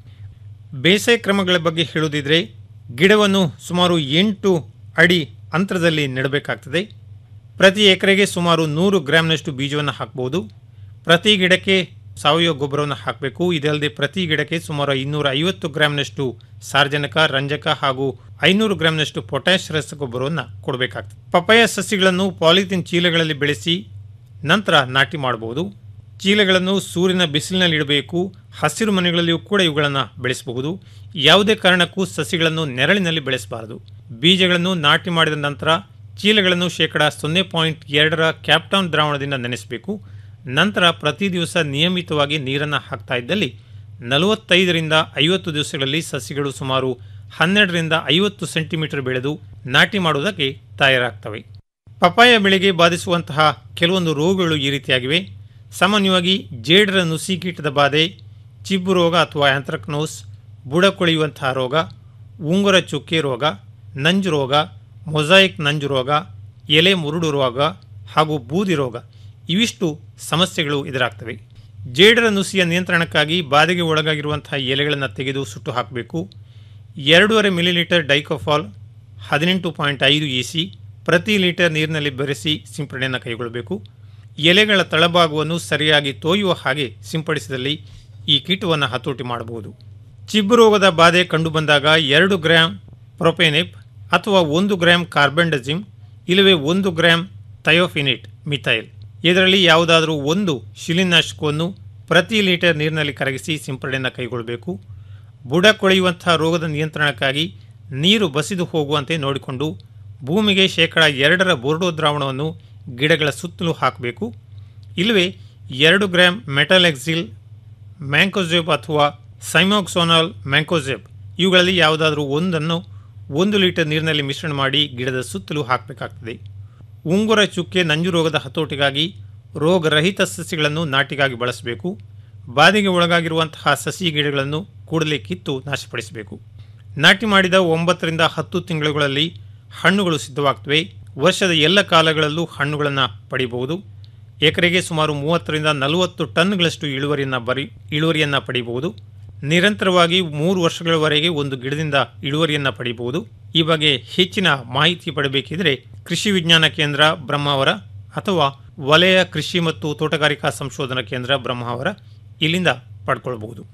ಬೇಸಾಯ ಕ್ರಮಗಳ ಬಗ್ಗೆ ಹೇಳುವುದಿದ್ರೆ ಗಿಡವನ್ನು ಸುಮಾರು ಎಂಟು ಅಡಿ ಅಂತರದಲ್ಲಿ ನೆಡಬೇಕಾಗ್ತದೆ ಪ್ರತಿ ಎಕರೆಗೆ ಸುಮಾರು ನೂರು ಗ್ರಾಮ್ನಷ್ಟು ಬೀಜವನ್ನು ಹಾಕಬಹುದು ಪ್ರತಿ ಗಿಡಕ್ಕೆ ಸಾವಯವ ಗೊಬ್ಬರವನ್ನು ಹಾಕಬೇಕು ಇದಲ್ಲದೆ ಪ್ರತಿ ಗಿಡಕ್ಕೆ ಸುಮಾರು ಇನ್ನೂರ ಐವತ್ತು ಗ್ರಾಮ್ನಷ್ಟು ಸಾರ್ವಜನಿಕ ರಂಜಕ ಹಾಗೂ ಐನೂರು ಗ್ರಾಮ್ನಷ್ಟು ಪೊಟ್ಯಾಶ್ ರಸಗೊಬ್ಬರವನ್ನು ಕೊಡಬೇಕಾಗ್ತದೆ ಪಪಾಯ ಸಸಿಗಳನ್ನು ಪಾಲಿಥಿನ್ ಚೀಲಗಳಲ್ಲಿ ಬೆಳೆಸಿ ನಂತರ ನಾಟಿ ಮಾಡಬಹುದು ಚೀಲಗಳನ್ನು ಸೂರ್ಯನ ಬಿಸಿಲಿನಲ್ಲಿ ಇಡಬೇಕು ಹಸಿರು ಮನೆಗಳಲ್ಲಿಯೂ ಕೂಡ ಇವುಗಳನ್ನು ಬೆಳೆಸಬಹುದು ಯಾವುದೇ ಕಾರಣಕ್ಕೂ ಸಸಿಗಳನ್ನು ನೆರಳಿನಲ್ಲಿ ಬೆಳೆಸಬಾರದು ಬೀಜಗಳನ್ನು ನಾಟಿ ಮಾಡಿದ ನಂತರ ಚೀಲಗಳನ್ನು ಶೇಕಡ ಸೊನ್ನೆ ಪಾಯಿಂಟ್ ಎರಡರ ಕ್ಯಾಪ್ಟೌನ್ ದ್ರಾವಣದಿಂದ ನೆನೆಸಬೇಕು ನಂತರ ಪ್ರತಿ ದಿವಸ ನಿಯಮಿತವಾಗಿ ನೀರನ್ನು ಹಾಕ್ತಾ ಇದ್ದಲ್ಲಿ ನಲವತ್ತೈದರಿಂದ ಐವತ್ತು ದಿವಸಗಳಲ್ಲಿ ಸಸಿಗಳು ಸುಮಾರು ಹನ್ನೆರಡರಿಂದ ಐವತ್ತು ಸೆಂಟಿಮೀಟರ್ ಬೆಳೆದು ನಾಟಿ ಮಾಡುವುದಕ್ಕೆ ತಯಾರಾಗ್ತವೆ ಪಪಾಯ ಬೆಳೆಗೆ ಬಾಧಿಸುವಂತಹ ಕೆಲವೊಂದು ರೋಗಗಳು ಈ ರೀತಿಯಾಗಿವೆ ಸಾಮಾನ್ಯವಾಗಿ ಜೇಡರ ನುಸಿ ಕೀಟದ ಬಾಧೆ ಚಿಬ್ಬು ರೋಗ ಅಥವಾ ಆಂಥ್ರಕ್ನೋಸ್ ಬುಡ ಕೊಳೆಯುವಂತಹ ರೋಗ ಉಂಗುರ ಚುಕ್ಕೆ ರೋಗ ನಂಜು ರೋಗ ಮೊಸಾಯಿಕ್ ನಂಜು ರೋಗ ಎಲೆ ಮುರುಡು ರೋಗ ಹಾಗೂ ಬೂದಿ ರೋಗ ಇವಿಷ್ಟು ಸಮಸ್ಯೆಗಳು ಎದುರಾಗ್ತವೆ ಜೇಡರ ನುಸಿಯ ನಿಯಂತ್ರಣಕ್ಕಾಗಿ ಬಾಧೆಗೆ ಒಳಗಾಗಿರುವಂತಹ ಎಲೆಗಳನ್ನು ತೆಗೆದು ಸುಟ್ಟು ಹಾಕಬೇಕು ಎರಡೂವರೆ ಮಿಲಿಲೀಟರ್ ಡೈಕೋಫಾಲ್ ಹದಿನೆಂಟು ಪಾಯಿಂಟ್ ಐದು ಇ ಸಿ ಪ್ರತಿ ಲೀಟರ್ ನೀರಿನಲ್ಲಿ ಬೆರೆಸಿ ಸಿಂಪಡಣೆಯನ್ನು ಕೈಗೊಳ್ಳಬೇಕು ಎಲೆಗಳ ತಳಭಾಗವನ್ನು ಸರಿಯಾಗಿ ತೋಯುವ ಹಾಗೆ ಸಿಂಪಡಿಸಿದಲ್ಲಿ ಈ ಕೀಟವನ್ನು ಹತೋಟಿ ಮಾಡಬಹುದು ಚಿಬ್ಬು ರೋಗದ ಬಾಧೆ ಕಂಡುಬಂದಾಗ ಎರಡು ಗ್ರಾಂ ಪ್ರೊಪೆನೆಪ್ ಅಥವಾ ಒಂದು ಗ್ರಾಂ ಕಾರ್ಬೆಂಡಜಿಮ್ ಇಲ್ಲವೇ ಒಂದು ಗ್ರಾಂ ಥಯೋಫಿನಿಟ್ ಮಿಥೈಲ್ ಇದರಲ್ಲಿ ಯಾವುದಾದರೂ ಒಂದು ಶಿಲೀನಾಶಕವನ್ನು ಪ್ರತಿ ಲೀಟರ್ ನೀರಿನಲ್ಲಿ ಕರಗಿಸಿ ಸಿಂಪಡಣೆಯನ್ನು ಕೈಗೊಳ್ಳಬೇಕು ಬುಡ ಕೊಳೆಯುವಂತಹ ರೋಗದ ನಿಯಂತ್ರಣಕ್ಕಾಗಿ ನೀರು ಬಸಿದು ಹೋಗುವಂತೆ ನೋಡಿಕೊಂಡು ಭೂಮಿಗೆ ಶೇಕಡ ಎರಡರ ಬೋರ್ಡೋ ದ್ರಾವಣವನ್ನು ಗಿಡಗಳ ಸುತ್ತಲೂ ಹಾಕಬೇಕು ಇಲ್ಲವೇ ಎರಡು ಗ್ರಾಂ ಮೆಟಲೆಕ್ಸಿಲ್ ಮ್ಯಾಂಕೋಜೆಬ್ ಅಥವಾ ಸೈಮೋಕ್ಸೋನಾಲ್ ಮ್ಯಾಂಕೋಜೆಬ್ ಇವುಗಳಲ್ಲಿ ಯಾವುದಾದ್ರೂ ಒಂದನ್ನು ಒಂದು ಲೀಟರ್ ನೀರಿನಲ್ಲಿ ಮಿಶ್ರಣ ಮಾಡಿ ಗಿಡದ ಸುತ್ತಲೂ ಹಾಕಬೇಕಾಗ್ತದೆ ಉಂಗುರ ಚುಕ್ಕೆ ನಂಜು ರೋಗದ ಹತೋಟಿಗಾಗಿ ರೋಗರಹಿತ ಸಸಿಗಳನ್ನು ನಾಟಿಗಾಗಿ ಬಳಸಬೇಕು ಬಾಧೆಗೆ ಒಳಗಾಗಿರುವಂತಹ ಸಸಿ ಗಿಡಗಳನ್ನು ಕೂಡಲೇ ಕಿತ್ತು ನಾಶಪಡಿಸಬೇಕು ನಾಟಿ ಮಾಡಿದ ಒಂಬತ್ತರಿಂದ ಹತ್ತು ತಿಂಗಳುಗಳಲ್ಲಿ ಹಣ್ಣುಗಳು ಸಿದ್ಧವಾಗ್ತವೆ ವರ್ಷದ ಎಲ್ಲ ಕಾಲಗಳಲ್ಲೂ ಹಣ್ಣುಗಳನ್ನು ಪಡೆಯಬಹುದು ಎಕರೆಗೆ ಸುಮಾರು ಮೂವತ್ತರಿಂದ ನಲವತ್ತು ಟನ್ಗಳಷ್ಟು ಇಳುವರಿಯನ್ನು ಬರಿ ಇಳುವರಿಯನ್ನು ಪಡೆಯಬಹುದು ನಿರಂತರವಾಗಿ ಮೂರು ವರ್ಷಗಳವರೆಗೆ ಒಂದು ಗಿಡದಿಂದ ಇಳುವರಿಯನ್ನು ಪಡೆಯಬಹುದು ಈ ಬಗ್ಗೆ ಹೆಚ್ಚಿನ ಮಾಹಿತಿ ಪಡೆಯಬೇಕಿದ್ರೆ ಕೃಷಿ ವಿಜ್ಞಾನ ಕೇಂದ್ರ ಬ್ರಹ್ಮಾವರ ಅಥವಾ ವಲಯ ಕೃಷಿ ಮತ್ತು ತೋಟಗಾರಿಕಾ ಸಂಶೋಧನಾ ಕೇಂದ್ರ ಬ್ರಹ್ಮಾವರ ಇಲ್ಲಿಂದ ಪಡ್ಕೊಳ್ಬಹುದು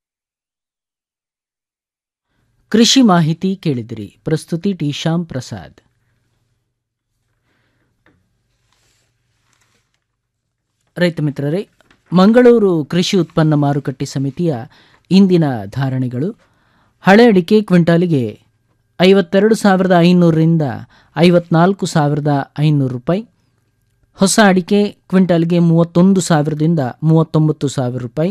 ಕೃಷಿ ಮಾಹಿತಿ ಕೇಳಿದಿರಿ ಪ್ರಸ್ತುತಿ ಟಿ ಶ್ಯಾಮ್ ಪ್ರಸಾದ್ ರೈತ ಮಿತ್ರರೇ ಮಂಗಳೂರು ಕೃಷಿ ಉತ್ಪನ್ನ ಮಾರುಕಟ್ಟೆ ಸಮಿತಿಯ ಇಂದಿನ ಧಾರಣೆಗಳು ಹಳೆ ಅಡಿಕೆ ಕ್ವಿಂಟಾಲಿಗೆ ಐವತ್ತೆರಡು ಸಾವಿರದ ಐನೂರರಿಂದ ಐವತ್ನಾಲ್ಕು ಸಾವಿರದ ಐನೂರು ರೂಪಾಯಿ ಹೊಸ ಅಡಿಕೆ ಕ್ವಿಂಟಾಲ್ಗೆ ಮೂವತ್ತೊಂದು ಸಾವಿರದಿಂದ ಮೂವತ್ತೊಂಬತ್ತು ಸಾವಿರ ರೂಪಾಯಿ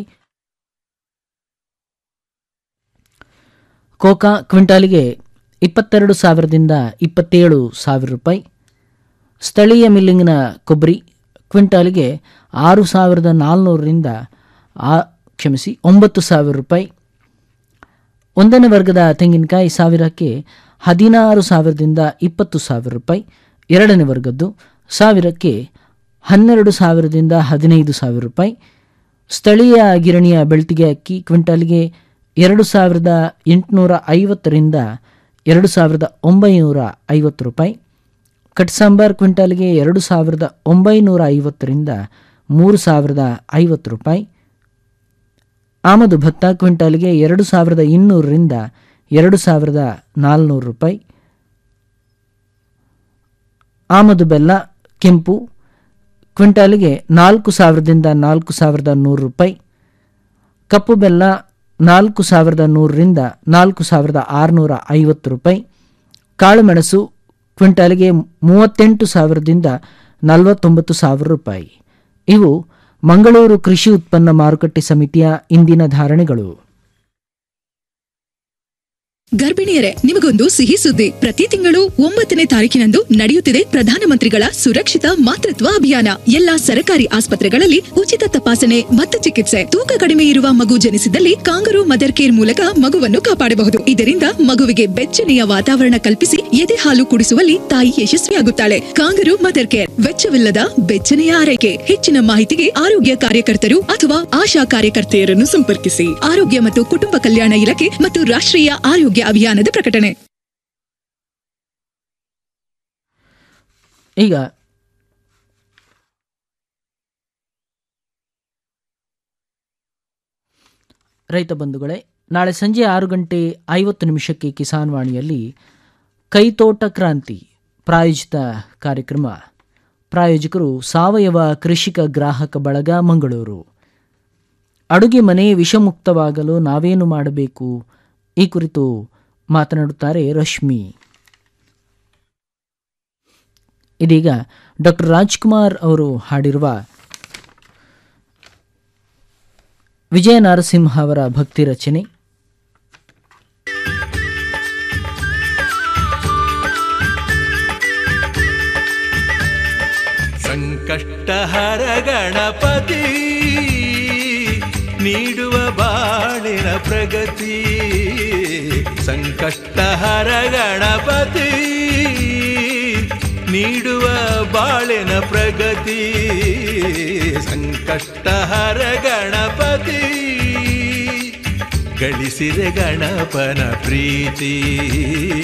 ಕೋಕಾ ಕ್ವಿಂಟಾಲಿಗೆ ಇಪ್ಪತ್ತೆರಡು ಸಾವಿರದಿಂದ ಇಪ್ಪತ್ತೇಳು ಸಾವಿರ ರೂಪಾಯಿ ಸ್ಥಳೀಯ ಮಿಲ್ಲಿಂಗಿನ ಕೊಬ್ಬರಿ ಕ್ವಿಂಟಾಲಿಗೆ ಆರು ಸಾವಿರದ ನಾಲ್ನೂರರಿಂದ ಆ ಕ್ಷಮಿಸಿ ಒಂಬತ್ತು ಸಾವಿರ ರೂಪಾಯಿ ಒಂದನೇ ವರ್ಗದ ತೆಂಗಿನಕಾಯಿ ಸಾವಿರಕ್ಕೆ ಹದಿನಾರು ಸಾವಿರದಿಂದ ಇಪ್ಪತ್ತು ಸಾವಿರ ರೂಪಾಯಿ ಎರಡನೇ ವರ್ಗದ್ದು ಸಾವಿರಕ್ಕೆ ಹನ್ನೆರಡು ಸಾವಿರದಿಂದ ಹದಿನೈದು ಸಾವಿರ ರೂಪಾಯಿ ಸ್ಥಳೀಯ ಗಿರಣಿಯ ಬೆಳ್ತಿಗೆ ಅಕ್ಕಿ ಕ್ವಿಂಟಾಲ್ಗೆ ಎರಡು ಸಾವಿರದ ಎಂಟುನೂರ ಐವತ್ತರಿಂದ ಎರಡು ಸಾವಿರದ ಒಂಬೈನೂರ ಐವತ್ತು ರೂಪಾಯಿ ಕಟ್ಸಾಂಬಾರ್ ಕ್ವಿಂಟಾಲ್ಗೆ ಎರಡು ಸಾವಿರದ ಒಂಬೈನೂರ ಐವತ್ತರಿಂದ ಮೂರು ಸಾವಿರದ ಐವತ್ತು ರೂಪಾಯಿ ಆಮದು ಭತ್ತ ಕ್ವಿಂಟಾಲ್ಗೆ ಎರಡು ಸಾವಿರದ ಇನ್ನೂರರಿಂದ ಎರಡು ಸಾವಿರದ ನಾಲ್ನೂರು ರೂಪಾಯಿ ಆಮದು ಬೆಲ್ಲ ಕೆಂಪು ಕ್ವಿಂಟಾಲಿಗೆ ನಾಲ್ಕು ಸಾವಿರದಿಂದ ನಾಲ್ಕು ಸಾವಿರದ ನೂರು ರೂಪಾಯಿ ಕಪ್ಪು ಬೆಲ್ಲ ನಾಲ್ಕು ಸಾವಿರದ ನೂರರಿಂದ ನಾಲ್ಕು ಸಾವಿರದ ಆರುನೂರ ಐವತ್ತು ರೂಪಾಯಿ ಕಾಳುಮೆಣಸು ಕ್ವಿಂಟಾಲಿಗೆ ಮೂವತ್ತೆಂಟು ಸಾವಿರದಿಂದ ನಲವತ್ತೊಂಬತ್ತು ಸಾವಿರ ರೂಪಾಯಿ ಇವು ಮಂಗಳೂರು ಕೃಷಿ ಉತ್ಪನ್ನ ಮಾರುಕಟ್ಟೆ ಸಮಿತಿಯ ಇಂದಿನ ಧಾರಣೆಗಳು ಗರ್ಭಿಣಿಯರೇ ನಿಮಗೊಂದು ಸಿಹಿ ಸುದ್ದಿ ಪ್ರತಿ ತಿಂಗಳು ಒಂಬತ್ತನೇ ತಾರೀಕಿನಂದು ನಡೆಯುತ್ತಿದೆ ಪ್ರಧಾನಮಂತ್ರಿಗಳ ಸುರಕ್ಷಿತ ಮಾತೃತ್ವ ಅಭಿಯಾನ ಎಲ್ಲಾ ಸರಕಾರಿ ಆಸ್ಪತ್ರೆಗಳಲ್ಲಿ ಉಚಿತ ತಪಾಸಣೆ ಮತ್ತು ಚಿಕಿತ್ಸೆ ತೂಕ ಕಡಿಮೆ ಇರುವ ಮಗು ಜನಿಸಿದಲ್ಲಿ ಕಾಂಗರು ಮದರ್ ಕೇರ್ ಮೂಲಕ ಮಗುವನ್ನು ಕಾಪಾಡಬಹುದು ಇದರಿಂದ ಮಗುವಿಗೆ ಬೆಚ್ಚನೆಯ ವಾತಾವರಣ ಕಲ್ಪಿಸಿ ಎದೆ ಹಾಲು ಕುಡಿಸುವಲ್ಲಿ ತಾಯಿ ಯಶಸ್ವಿಯಾಗುತ್ತಾಳೆ ಕಾಂಗರು ಮದರ್ ಕೇರ್ ವೆಚ್ಚವಿಲ್ಲದ ಬೆಚ್ಚನೆಯ ಆರೈಕೆ ಹೆಚ್ಚಿನ ಮಾಹಿತಿಗೆ ಆರೋಗ್ಯ ಕಾರ್ಯಕರ್ತರು ಅಥವಾ ಆಶಾ ಕಾರ್ಯಕರ್ತೆಯರನ್ನು ಸಂಪರ್ಕಿಸಿ ಆರೋಗ್ಯ ಮತ್ತು ಕುಟುಂಬ ಕಲ್ಯಾಣ ಇಲಾಖೆ ಮತ್ತು ರಾಷ್ಟ್ರೀಯ ಆರೋಗ್ಯ ಅಭಿಯಾನದ ಪ್ರಕಟಣೆ ಈಗ ರೈತ ಬಂಧುಗಳೇ ನಾಳೆ ಸಂಜೆ ಆರು ಗಂಟೆ ಐವತ್ತು ನಿಮಿಷಕ್ಕೆ ಕಿಸಾನ್ ವಾಣಿಯಲ್ಲಿ ಕೈತೋಟ ಕ್ರಾಂತಿ ಪ್ರಾಯೋಜಿತ ಕಾರ್ಯಕ್ರಮ ಪ್ರಾಯೋಜಕರು ಸಾವಯವ ಕೃಷಿಕ ಗ್ರಾಹಕ ಬಳಗ ಮಂಗಳೂರು ಅಡುಗೆ ಮನೆ ವಿಷಮುಕ್ತವಾಗಲು ನಾವೇನು ಮಾಡಬೇಕು ಈ ಕುರಿತು ಮಾತನಾಡುತ್ತಾರೆ ರಶ್ಮಿ ಇದೀಗ ಡಾಕ್ಟರ್ ರಾಜ್ಕುಮಾರ್ ಅವರು ಹಾಡಿರುವ ವಿಜಯ ನರಸಿಂಹ ಅವರ ಭಕ್ತಿ ರಚನೆ ಸಂಕಷ್ಟಹರ ಗಣಪತಿ ನೀಡುವ ಬಾಳಿನ ಪ್ರಗತಿ ಸಂಕಷ್ಟಹರ ಗಣಪತಿ ನೀಡುವ ಬಾಳಿನ ಪ್ರಗತಿ ಸಂಕಷ್ಟಹರ ಗಣಪತಿ ಗಳಿಸಿದೆ ಗಣಪನ ಪ್ರೀತಿ